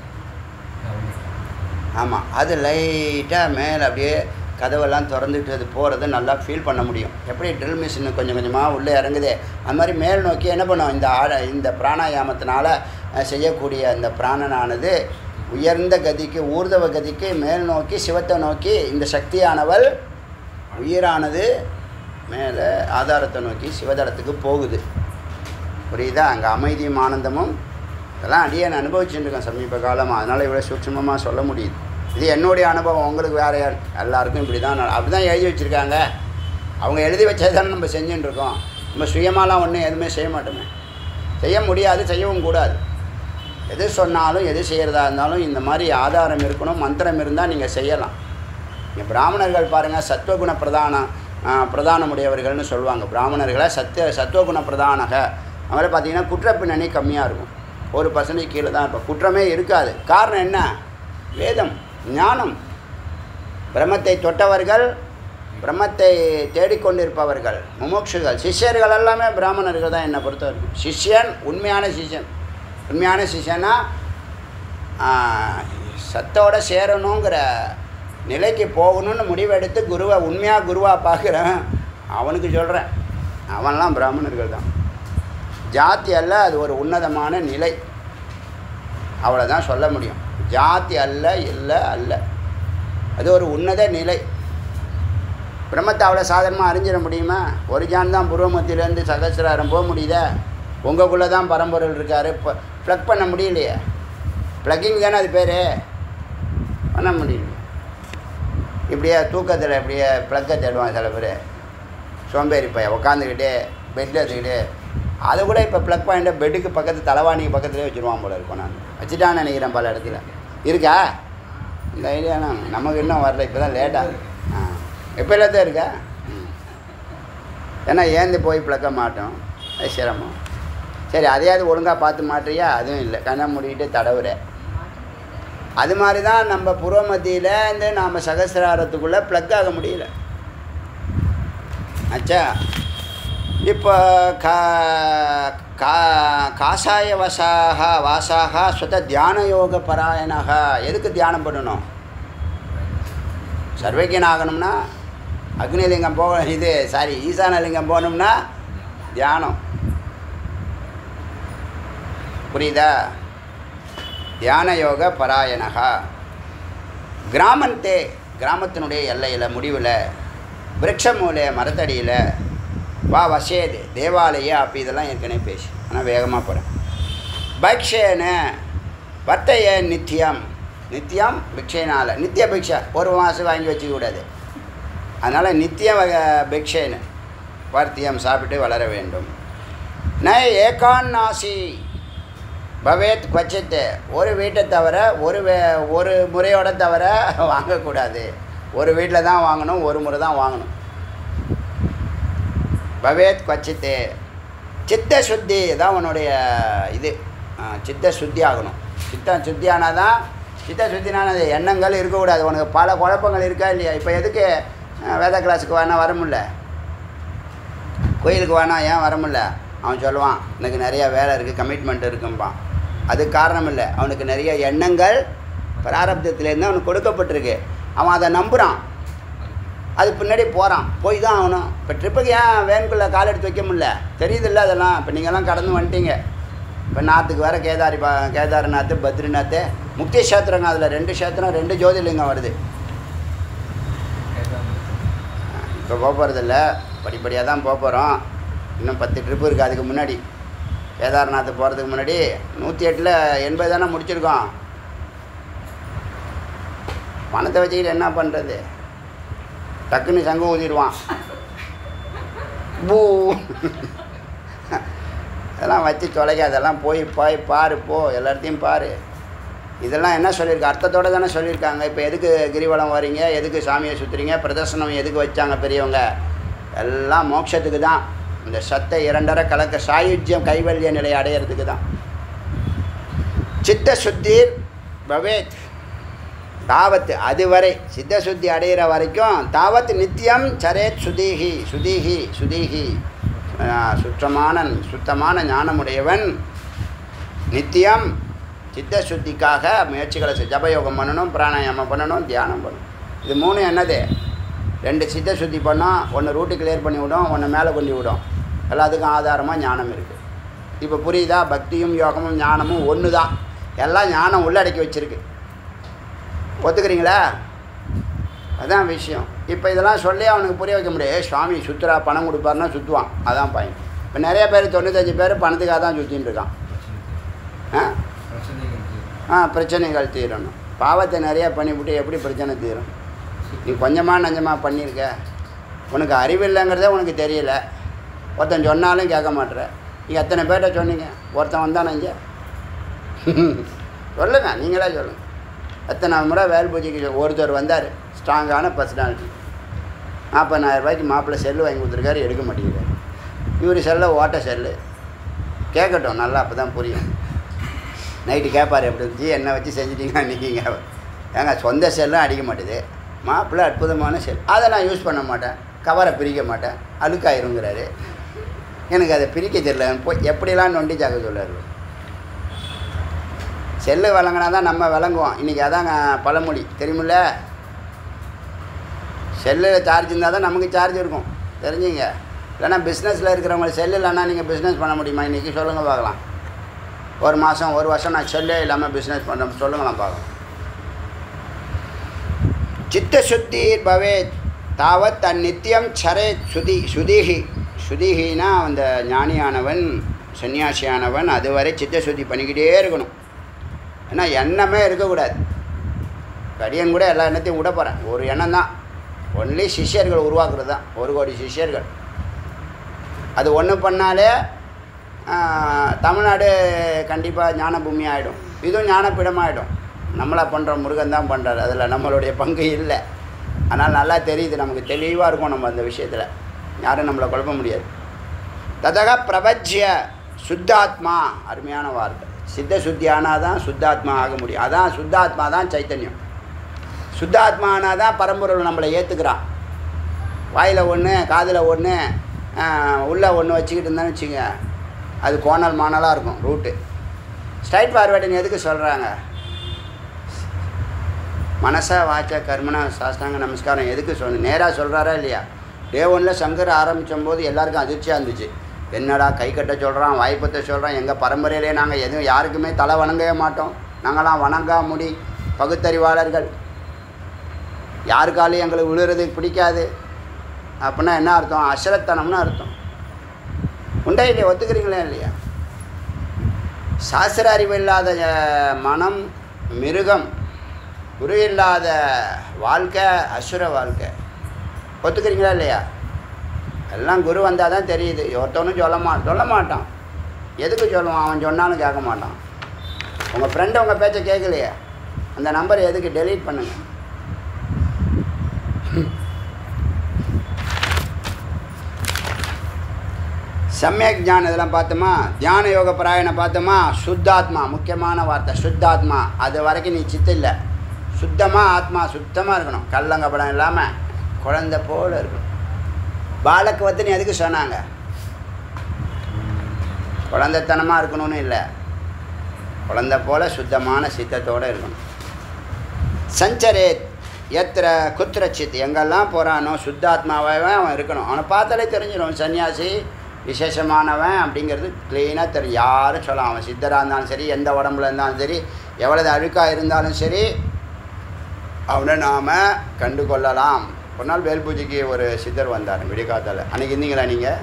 ஆமாம் அது லைட்டாக மேலே அப்படியே கதவெல்லாம் திறந்துட்டு அது போகிறத நல்லா ஃபீல் பண்ண முடியும் எப்படி ட்ரில் மிஷின் கொஞ்சம் கொஞ்சமாக உள்ளே இறங்குதே அது மாதிரி மேல் நோக்கி என்ன பண்ணும் இந்த ஆட இந்த பிராணாயாமத்தினால அஹ், செய்யக்கூடிய அந்த பிராணனானது உயர்ந்த கதிக்கு ஊர்தவ கதிக்கு மேல் நோக்கி சிவத்தை நோக்கி இந்த சக்தியானவள் உயிரானது மேலே ஆதாரத்தை நோக்கி சிவதளத்துக்கு போகுது புரியுதா அங்கே அமைதியும் ஆனந்தமும் இதெல்லாம் அடியே நான் அனுபவிச்சுட்டு இருக்கேன் சமீப காலமாக அதனால் இவ்வளோ சூட்சமமாக சொல்ல முடியுது இது என்னுடைய அனுபவம் உங்களுக்கு வேற யார் எல்லாருக்கும் இப்படி தான் அப்படி தான் எழுதி வச்சுருக்காங்க அவங்க எழுதி வச்சது தானே நம்ம செஞ்சுட்டு இருக்கோம் நம்ம சுயமாலாம் ஒன்றும் எதுவுமே செய்ய மாட்டோமே செய்ய முடியாது செய்யவும் கூடாது எது சொன்னாலும் எது செய்கிறதா இருந்தாலும் இந்த மாதிரி ஆதாரம் இருக்கணும் மந்திரம் இருந்தால் நீங்கள் செய்யலாம் இங்கே பிராமணர்கள் பாருங்கள் சத்வகுண பிரதானம் பிரதானமுடையவர்கள்னு சொல்லுவாங்க பிராமணர்களை சத்திய சத்துவகுண பிரதானக அவங்கள பார்த்தீங்கன்னா குற்ற பின்னணி கம்மியாக இருக்கும் ஒரு பர்சன்டேஜ் கீழே தான் இருப்போம் குற்றமே இருக்காது காரணம் என்ன வேதம் ஞானம் பிரம்மத்தை தொட்டவர்கள் பிரம்மத்தை தேடிக்கொண்டிருப்பவர்கள் முமுட்சுகள் சிஷ்யர்கள் எல்லாமே பிராமணர்கள் தான் என்னை பொறுத்த வரைக்கும் சிஷ்யன் உண்மையான சிஷ்யன் உண்மையான சிஷ்யனா ஆஹ், சத்தோட சேரணுங்கிற நிலைக்கு போகணும்னு முடிவெடுத்து குருவை உண்மையாக குருவாக பார்க்குறேன் அவனுக்கு சொல்கிறேன் அவன்லாம் பிராமணர்கள் தான் ஜாதி அல்ல அது ஒரு உன்னதமான நிலை அவ்வளோதான் சொல்ல முடியும் ஜாதி அல்ல இல்லை அல்ல அது ஒரு உன்னத நிலை பிரம்மத்தை அவ்வளோ சாதாரணமாக அறிஞ்சிட முடியுமா ஒரு ஜான் தான் பூர்வமத்திலேருந்து சகசிராரம் போக முடியுதா உங்களுக்குள்ளே தான் பரம்பொருள் இருக்கார் இப்போ ப்ளக் பண்ண முடியலையே ப்ளக்கிங் தானே அது பேர் பண்ண முடியல இப்படியே தூக்கத்தில் இப்படியே ப்ளக்கை தேடுவாங்க சில பேர் சோம்பேறி பையன் உட்காந்துக்கிட்டு பெட்டில் எடுத்துக்கிட்டு அதை கூட இப்போ ப்ளக் பாயிண்ட்டை பெட்டுக்கு பக்கத்து தலைவாணிக்கு பக்கத்துலேயே வச்சுருவான் போல இருக்கும் நான் வச்சுட்டான்னு நினைக்கிறேன் பல இடத்துல இருக்கா இந்த ஐடியா நமக்கு இன்னும் வரல இப்போ தான் லேட்டாக ஆ எப்போ தான் இருக்கா ம். ஏன்னா ஏந்து போய் ப்ளக்க மாட்டோம் அது சிரமம் சரி அதையாவது ஒழுங்காக பார்த்து மாட்டுறியா அதுவும் இல்லை கண்ணை மூடிட்டு தடவுற அது மாதிரி தான் நம்ம புருவ மத்தியில் இந்த நாம் சகசிராரத்துக்குள்ளே ப்ளக் ஆக முடியல ஆச்சா இப்போ கா கா காசாய வசாக வாசாக சுத தியான யோக பராயணக எதுக்கு தியானம் பண்ணணும் சர்வஜன் ஆகணும்னா அக்னிலிங்கம் போக இது சாரி ஈசானலிங்கம் போகணும்னா தியானம் புரியுதா தியான யோக பராயணகா கிராமந்தே கிராமத்தினுடைய எல்லையில் முடிவில் விரட்சமூல மரத்தடியில் வா வசேது தேவாலய அப்படி இதெல்லாம் ஏற்கனவே பேசி ஆனால் வேகமாக போகிறேன் பக்ஷேன வர்த்தைய நித்தியம் நித்தியம் பிக்ஷைனால நித்திய பிக்ஷை ஒரு மாதம் வாங்கி வச்சுக்க கூடாது அதனால் நித்திய வக பிக்ஷேன்னு வர்த்தியம் சாப்பிட்டு வளர வேண்டும் ந ஏகான்னாசி பவேத் கொச்சித்து ஒரு வீட்டை தவிர ஒரு வே ஒரு முறையோட தவிர வாங்கக்கூடாது ஒரு வீட்டில் தான் வாங்கணும் ஒரு முறை தான் வாங்கணும் பவேத் கொச்சித்து சித்த சுத்தி தான் உன்னுடைய இது ஆ, சித்த சுத்தி ஆகணும் சித்த சுத்தி ஆனால் தான் சித்த சுத்தினானது எண்ணங்கள் இருக்கக்கூடாது உனக்கு பல குழப்பங்கள் இருக்கா இல்லையா இப்போ எதுக்கு ஆ, வேத கிளாஸுக்கு வேணா வர முடியல கோயிலுக்கு வேணாம் ஏன் வர முடியல அவன் சொல்லுவான் எனக்கு நிறையா வேலை இருக்குது கமிட்மெண்ட் இருக்கும்பான் அது காரணம் இல்லை அவனுக்கு நிறைய எண்ணங்கள் பிராரப்தத்துலேருந்து அவனுக்கு கொடுக்கப்பட்டிருக்கு அவன் அதை நம்புகிறான் அது பின்னாடி போகிறான் போய் தான் ஆகணும் இப்போ ட்ரிப்புக்கு ஏன் வேனுக்குள்ளே கால் எடுத்து வைக்க முடியல தெரியுதுல்ல அதெல்லாம் இப்போ நீங்கள்லாம் கடந்து வந்துட்டீங்க இப்போ நாத்துக்கு வேறு கேதாரி பா கேதார்நாத் பத்ரிநாத் முக்தி கஷேத்திரங்க அதில் ரெண்டு கஷேத்திரம் ரெண்டு ஜோதிலிங்கம் வருது இப்போ போக போகிறதில்ல படிப்படியாக தான் போக போகிறோம் இன்னும் பத்து ட்ரிப்பு இருக்குது அதுக்கு முன்னாடி கேதார்நாத் போகிறதுக்கு முன்னாடி நூற்றி எட்டில் எண்பது தானே முடிச்சிருக்கோம் பணத்தை வச்சுக்கிட்டு என்ன பண்ணுறது டக்குன்னு சங்கம் ஊதிடுவான் பூ அதெல்லாம் வச்சு தொலைக்க அதெல்லாம் போய் போய் பாரு போ எல்லாத்தையும் பாரு இதெல்லாம் என்ன சொல்லியிருக்கு அர்த்தத்தோடு தானே சொல்லியிருக்காங்க இப்போ எதுக்கு கிரிவலம் வரீங்க எதுக்கு சாமியை சுற்றுறீங்க பிரதர்சனம் எதுக்கு வச்சாங்க பெரியவங்க எல்லாம் மோட்சத்துக்கு தான் இந்த சத்தை இரண்டரை கலக்க சாயுஜ்யம் கைவல்ய நிலையை அடையிறதுக்கு தான் சித்த சுத்தீர் பவேத் தாவத் அதுவரை சித்த சுத்தி அடையிற வரைக்கும் தாவத் நித்தியம் சரேத் சுதீஹி சுதீஹி சுதீஹி ஆஹ், சுற்றமான சுத்தமான ஞானமுடையவன் நித்தியம் சித்த சுத்திக்காக முயற்சிகளை செய் ஜபயோகம் பண்ணணும் பிராணாயாமம் பண்ணணும் தியானம் பண்ணணும் இது மூணு என்னது ரெண்டு சித்த சுத்தி பண்ணோம் ஒன்று ரூட்டு கிளியர் பண்ணி விடும் ஒன்று மேலே கொண்டு விடும் எல்லாத்துக்கும் ஆதாரமாக ஞானம் இருக்குது இப்போ புரியுதா பக்தியும் யோகமும் ஞானமும் ஒன்று தான் எல்லாம் ஞானம் உள்ளடக்கி வச்சிருக்கு ஒத்துக்கிறீங்களா அதான் விஷயம் இப்போ இதெல்லாம் சொல்லி அவனுக்கு புரிய வைக்க முடியாது "ஏய், சுவாமி சுற்றுறா பணம் கொடுப்பாருன்னா சுற்றுவான் அதான் பாயிண்ட் இப்போ நிறைய பேர் தொண்ணூத்தஞ்சு பேர் பணத்துக்காக தான் சுற்றின்னு இருக்கான் ஆ பிரச்சனைகள் ஆ பிரச்சனைகள் தீரணும் பாவத்தை நிறையா பண்ணிவிட்டு எப்படி பிரச்சனை தீரும் நீ கொஞ்சமாக நஞ்சமாக பண்ணியிருக்க உனக்கு அறிவில்லைங்கிறதே உனக்கு தெரியல ஒருத்தன் சொன்னாலும் கேட்க மாட்டுற நீங்கள் எத்தனை பேர்கிட்ட சொன்னீங்க ஒருத்தன் வந்தான் இங்கே சொல்லுங்க நீங்களே சொல்லுங்கள் எத்தனை முறை வேல் பூஜைக்கு ஒருத்தர் வந்தார் ஸ்ட்ராங்கான பர்சனாலிட்டி நாற்பதாயிரம் ரூபாய்க்கு மாப்பிள்ளை செல்லு வாங்கி கொடுத்துருக்காரு எடுக்க மாட்டேங்கிறார் இவர் செல்ல ஓட்ட செல்லு கேட்கட்டும் நல்லா அப்போ தான் புரியும் நைட்டு கேட்பார் எப்படி இருந்துச்சு என்ன வச்சு செஞ்சிட்டீங்கன்னா நிற்கிங்க ஏங்க சொந்த செல்லும் அடிக்க மாட்டேது மாப்பிள்ளை அற்புதமான செல் அதை நான் யூஸ் பண்ண மாட்டேன் கவரை பிரிக்க மாட்டேன் அழுக்காயிருங்கிறாரு எனக்கு அதை பிரிக்க தெரியல போய் எப்படிலாம் நொண்டி சாக்க சொல்றாரு செல்லு விளங்கினா தான் நம்ம விளங்குவோம் இன்றைக்கி அதாங்க பழமொழி தெரியுமில்ல செல்லில் சார்ஜ் இருந்தால் தான் நமக்கு சார்ஜ் இருக்கும் தெரிஞ்சுங்க இல்லைன்னா பிஸ்னஸில் இருக்கிறவங்க செல்லு இல்லைன்னா நீங்கள் பிஸ்னஸ் பண்ண முடியுமா இன்றைக்கி சொல்லுங்கள் பார்க்கலாம் ஒரு மாதம் ஒரு வருஷம் நான் செல்லே இல்லாமல் பிஸ்னஸ் பண்ணுறேன் சொல்லுங்களேன் பார்க்கலாம் சித்தசுத்தீர் பவேத் தாவத் தன் நித்தியம் சரேத் சுதி சுதிஹி சுதிஹினா அந்த ஞானியானவன் சன்னியாசியானவன் அதுவரை சித்தசுத்தி பண்ணிக்கிட்டே இருக்கணும் ஏன்னா எண்ணமே இருக்கக்கூடாது கடியன் கூட எல்லா எண்ணத்தையும் விட போகிறேன் ஒரு எண்ணம் தான் ஒன்லி சிஷ்யர்கள் உருவாக்குறது தான் ஒரு கோடி சிஷ்யர்கள் அது ஒன்று பண்ணாலே ஆஹ், தமிழ்நாடு கண்டிப்பாக ஞான பூமி ஆகிடும் இதுவும் ஞானப்பீடமாகிடும் நம்மளா பண்ணுற முருகன் தான் பண்ணுறாரு அதில் நம்மளுடைய பங்கு இல்லை ஆனால் நல்லா தெரியுது நமக்கு தெளிவாக இருக்கும் நம்ம அந்த விஷயத்தில் யாரும் நம்மளை குழப்ப முடியாது ததக பிரபஜ்ய சுத்தாத்மா அருமையான வார்த்தை சித்த சுத்தி ஆனால் தான் சுத்தாத்மா ஆக முடியும் அதான் சுத்தாத்மா தான் சைத்தன்யம் சுத்தாத்மா ஆனால் தான் பரம்பொருள் நம்மளை ஏற்றுக்கிறான் வாயில் ஒன்று காதில் ஒன்று உள்ளே ஒன்று வச்சுக்கிட்டு இருந்தான்னு வச்சுங்க அது கோணல் மானலாக இருக்கும் ரூட்டு ஸ்ட்ரைட் ஃபார்வேர்டுன்னு எதுக்கு சொல்கிறாங்க மனசா வாச்ச கர்மனா சாஸ்தாங்க நமஸ்காரம் எதுக்கு சொல்லு நேராக சொல்கிறாரா இல்லையா டே ஒன்றில் சங்கர் ஆரம்பிக்கும் போது எல்லாருக்கும் அதிர்ச்சியாக இருந்துச்சு என்னடா கை கட்ட சொல்கிறான் வாய்ப்பத்தை சொல்கிறான் எங்கள் பரம்பரையிலே நாங்கள் எதுவும் யாருக்குமே தலை வணங்கவே மாட்டோம் நாங்களாம் வணங்கா முடி பகுத்தறிவாளர்கள் யாருக்காலையும் எங்களுக்கு விழுறது பிடிக்காது அப்படின்னா என்ன அர்த்தம் அசரத்தனம்னு அர்த்தம் உண்டா இல்லையா ஒத்துக்கிறீங்களா இல்லையா சாஸ்திர அறிவு இல்லாத அஹ், மனம் மிருகம் குரு இல்லாத வாழ்க்கை அசுர வாழ்க்கை ஒத்துக்கிறீங்களா இல்லையா எல்லாம் குரு வந்தால் தான் தெரியுது ஒருத்தவனும் சொல்ல மா சொல்ல மாட்டான் எதுக்கு சொல்லுவான் அவன் சொன்னாலும் கேட்க மாட்டான் உங்கள் ஃப்ரெண்டு உங்கள் பேச்சை கேட்கலையே அந்த நம்பரை எதுக்கு டெலீட் பண்ணுங்க சமயக் ஞானம் இதெல்லாம் பார்த்தோமா தியான யோக பிராயணம் பார்த்தோமா சுத்தாத்மா முக்கியமான வார்த்தை சுத்தாத்மா அது வரைக்கும் நீ சித்து இல்லை சுத்தமாக ஆத்மா சுத்தமாக இருக்கணும் கள்ளங்கப்படம் இல்லாமல் குழந்தை போல இருக்கணும் பாலக்கு வந்து நீ எதுக்கு சொன்னாங்க குழந்தைத்தனமாக இருக்கணும்னு இல்லை குழந்தை போல சுத்தமான சித்தத்தோடு இருக்கணும் சஞ்சரேத் எத்திர குத்திரச்சித் எங்கெல்லாம் போகிறானோ சுத்தாத்மாவே அவன் இருக்கணும் அவனை பார்த்தாலே தெரிஞ்சிடும் சன்னியாசி விசேஷமானவன் அப்படிங்கிறது க்ளீனாக தெரியும் யாரும் சொல்லலாம் அவன் சித்தராக இருந்தாலும் சரி எந்த உடம்புல இருந்தாலும் சரி எவ்வளவு அழுக்காக இருந்தாலும் சரி அவனை நாம் கண்டு கொள்ளலாம் ஒரு நாள் வேல் பூஜைக்கு ஒரு சித்தர் வந்தார் விடிகாத்தால் அன்றைக்கி இருந்தீங்களா நீங்கள்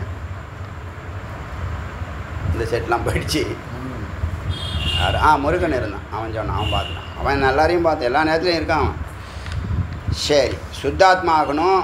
இந்த செட்லாம் போயிடுச்சு யார் ஆ முருகன் இருந்தான் அவன் சொன்னான் அவன் பார்த்தான் அவன் எல்லாரையும் பார்த்து எல்லா நேரத்துலையும் இருக்கான் அவன் சரி சுத்தாத்மா ஆகணும்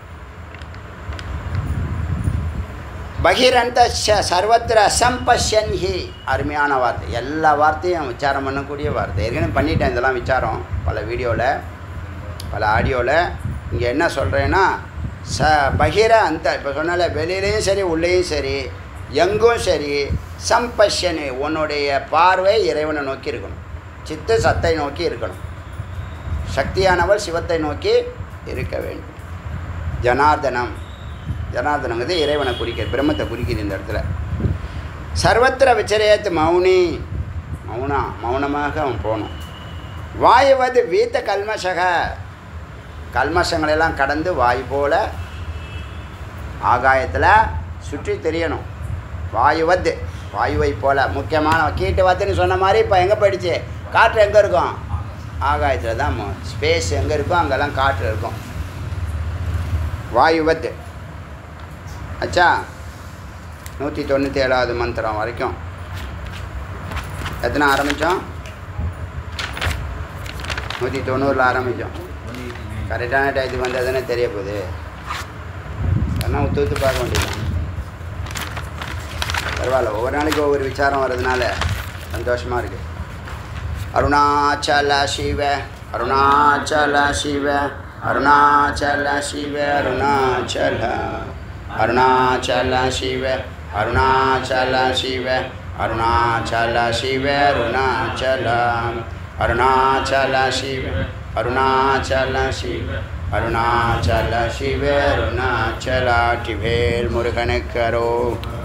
பகிரந்த ச- சர்வத்திர அசம்பஷ்யன் ஹி அருமையான வார்த்தை எல்லா வார்த்தையும் விசாரம் பண்ணக்கூடிய வார்த்தை ஏற்கனவே பண்ணிட்டேன் இதெல்லாம் விசாரம் பல வீடியோவில் பல ஆடியோவில் இங்கே என்ன சொல்கிறேன்னா ச பகிர அந்த இப்போ சொன்னால வெளியிலையும் சரி உள்ளேயும் சரி எங்கும் சரி சம்பஷ்யனு உன்னுடைய பார்வை இறைவனை நோக்கி இருக்கணும் சித்து சத்தை நோக்கி இருக்கணும் சக்தியானவள் சிவத்தை நோக்கி இருக்க வேண்டும் ஜனார்தனம் ஜனார்தனங்கிறது இறைவனை குறிக்கிறது பிரம்மத்தை குறிக்குது இந்த இடத்துல சர்வத்திர விச்சரேத் மௌனி மௌனா மௌனமாக அவன் போகணும் வாயுவது வீத்த கல்மஷக கல்மஷங்களெல்லாம் கடந்து வாயு போல ஆகாயத்தில் சுற்றி தெரியணும் வாயுவத் வாயுவை போல முக்கியமான கீட்டு வத்துன்னு சொன்ன மாதிரி இப்போ எங்கே போயிடுச்சு காற்று எங்கே இருக்கும் ஆகாயத்தில் தான் ஸ்பேஸ் எங்கே இருக்கோ அங்கெல்லாம் காற்று இருக்கும் வாயுவத் அச்சா நூற்றி தொண்ணூற்றி ஏழாவது மந்திரம் வரைக்கும் எத்தனை ஆரம்பித்தோம் நூற்றி தொண்ணூறில் ஆரம்பித்தோம் கரெக்டான டயத்துக்கு வந்ததுன்னு தெரிய போகுது அதெல்லாம் ஒத்து ஒத்து பார்க்க வேண்டியது பரவாயில்ல ஒவ்வொரு நாளைக்கு ஒவ்வொரு விசாரம் வர்றதுனால சந்தோஷமாக இருக்குது அருணாச்சல சிவ அருணாச்சல சிவ அருணாச்சல சிவ அருணாச்சல அருணாச்சல சிவ அருணாச்சல சிவ அருணாச்சல சிவ அருணாச்சல அருணாச்சல சிவ அருணாச்சல சிவ அருணாச்சல சிவ அருணாச்சல டிவேல் முருகனுக்கு அரோ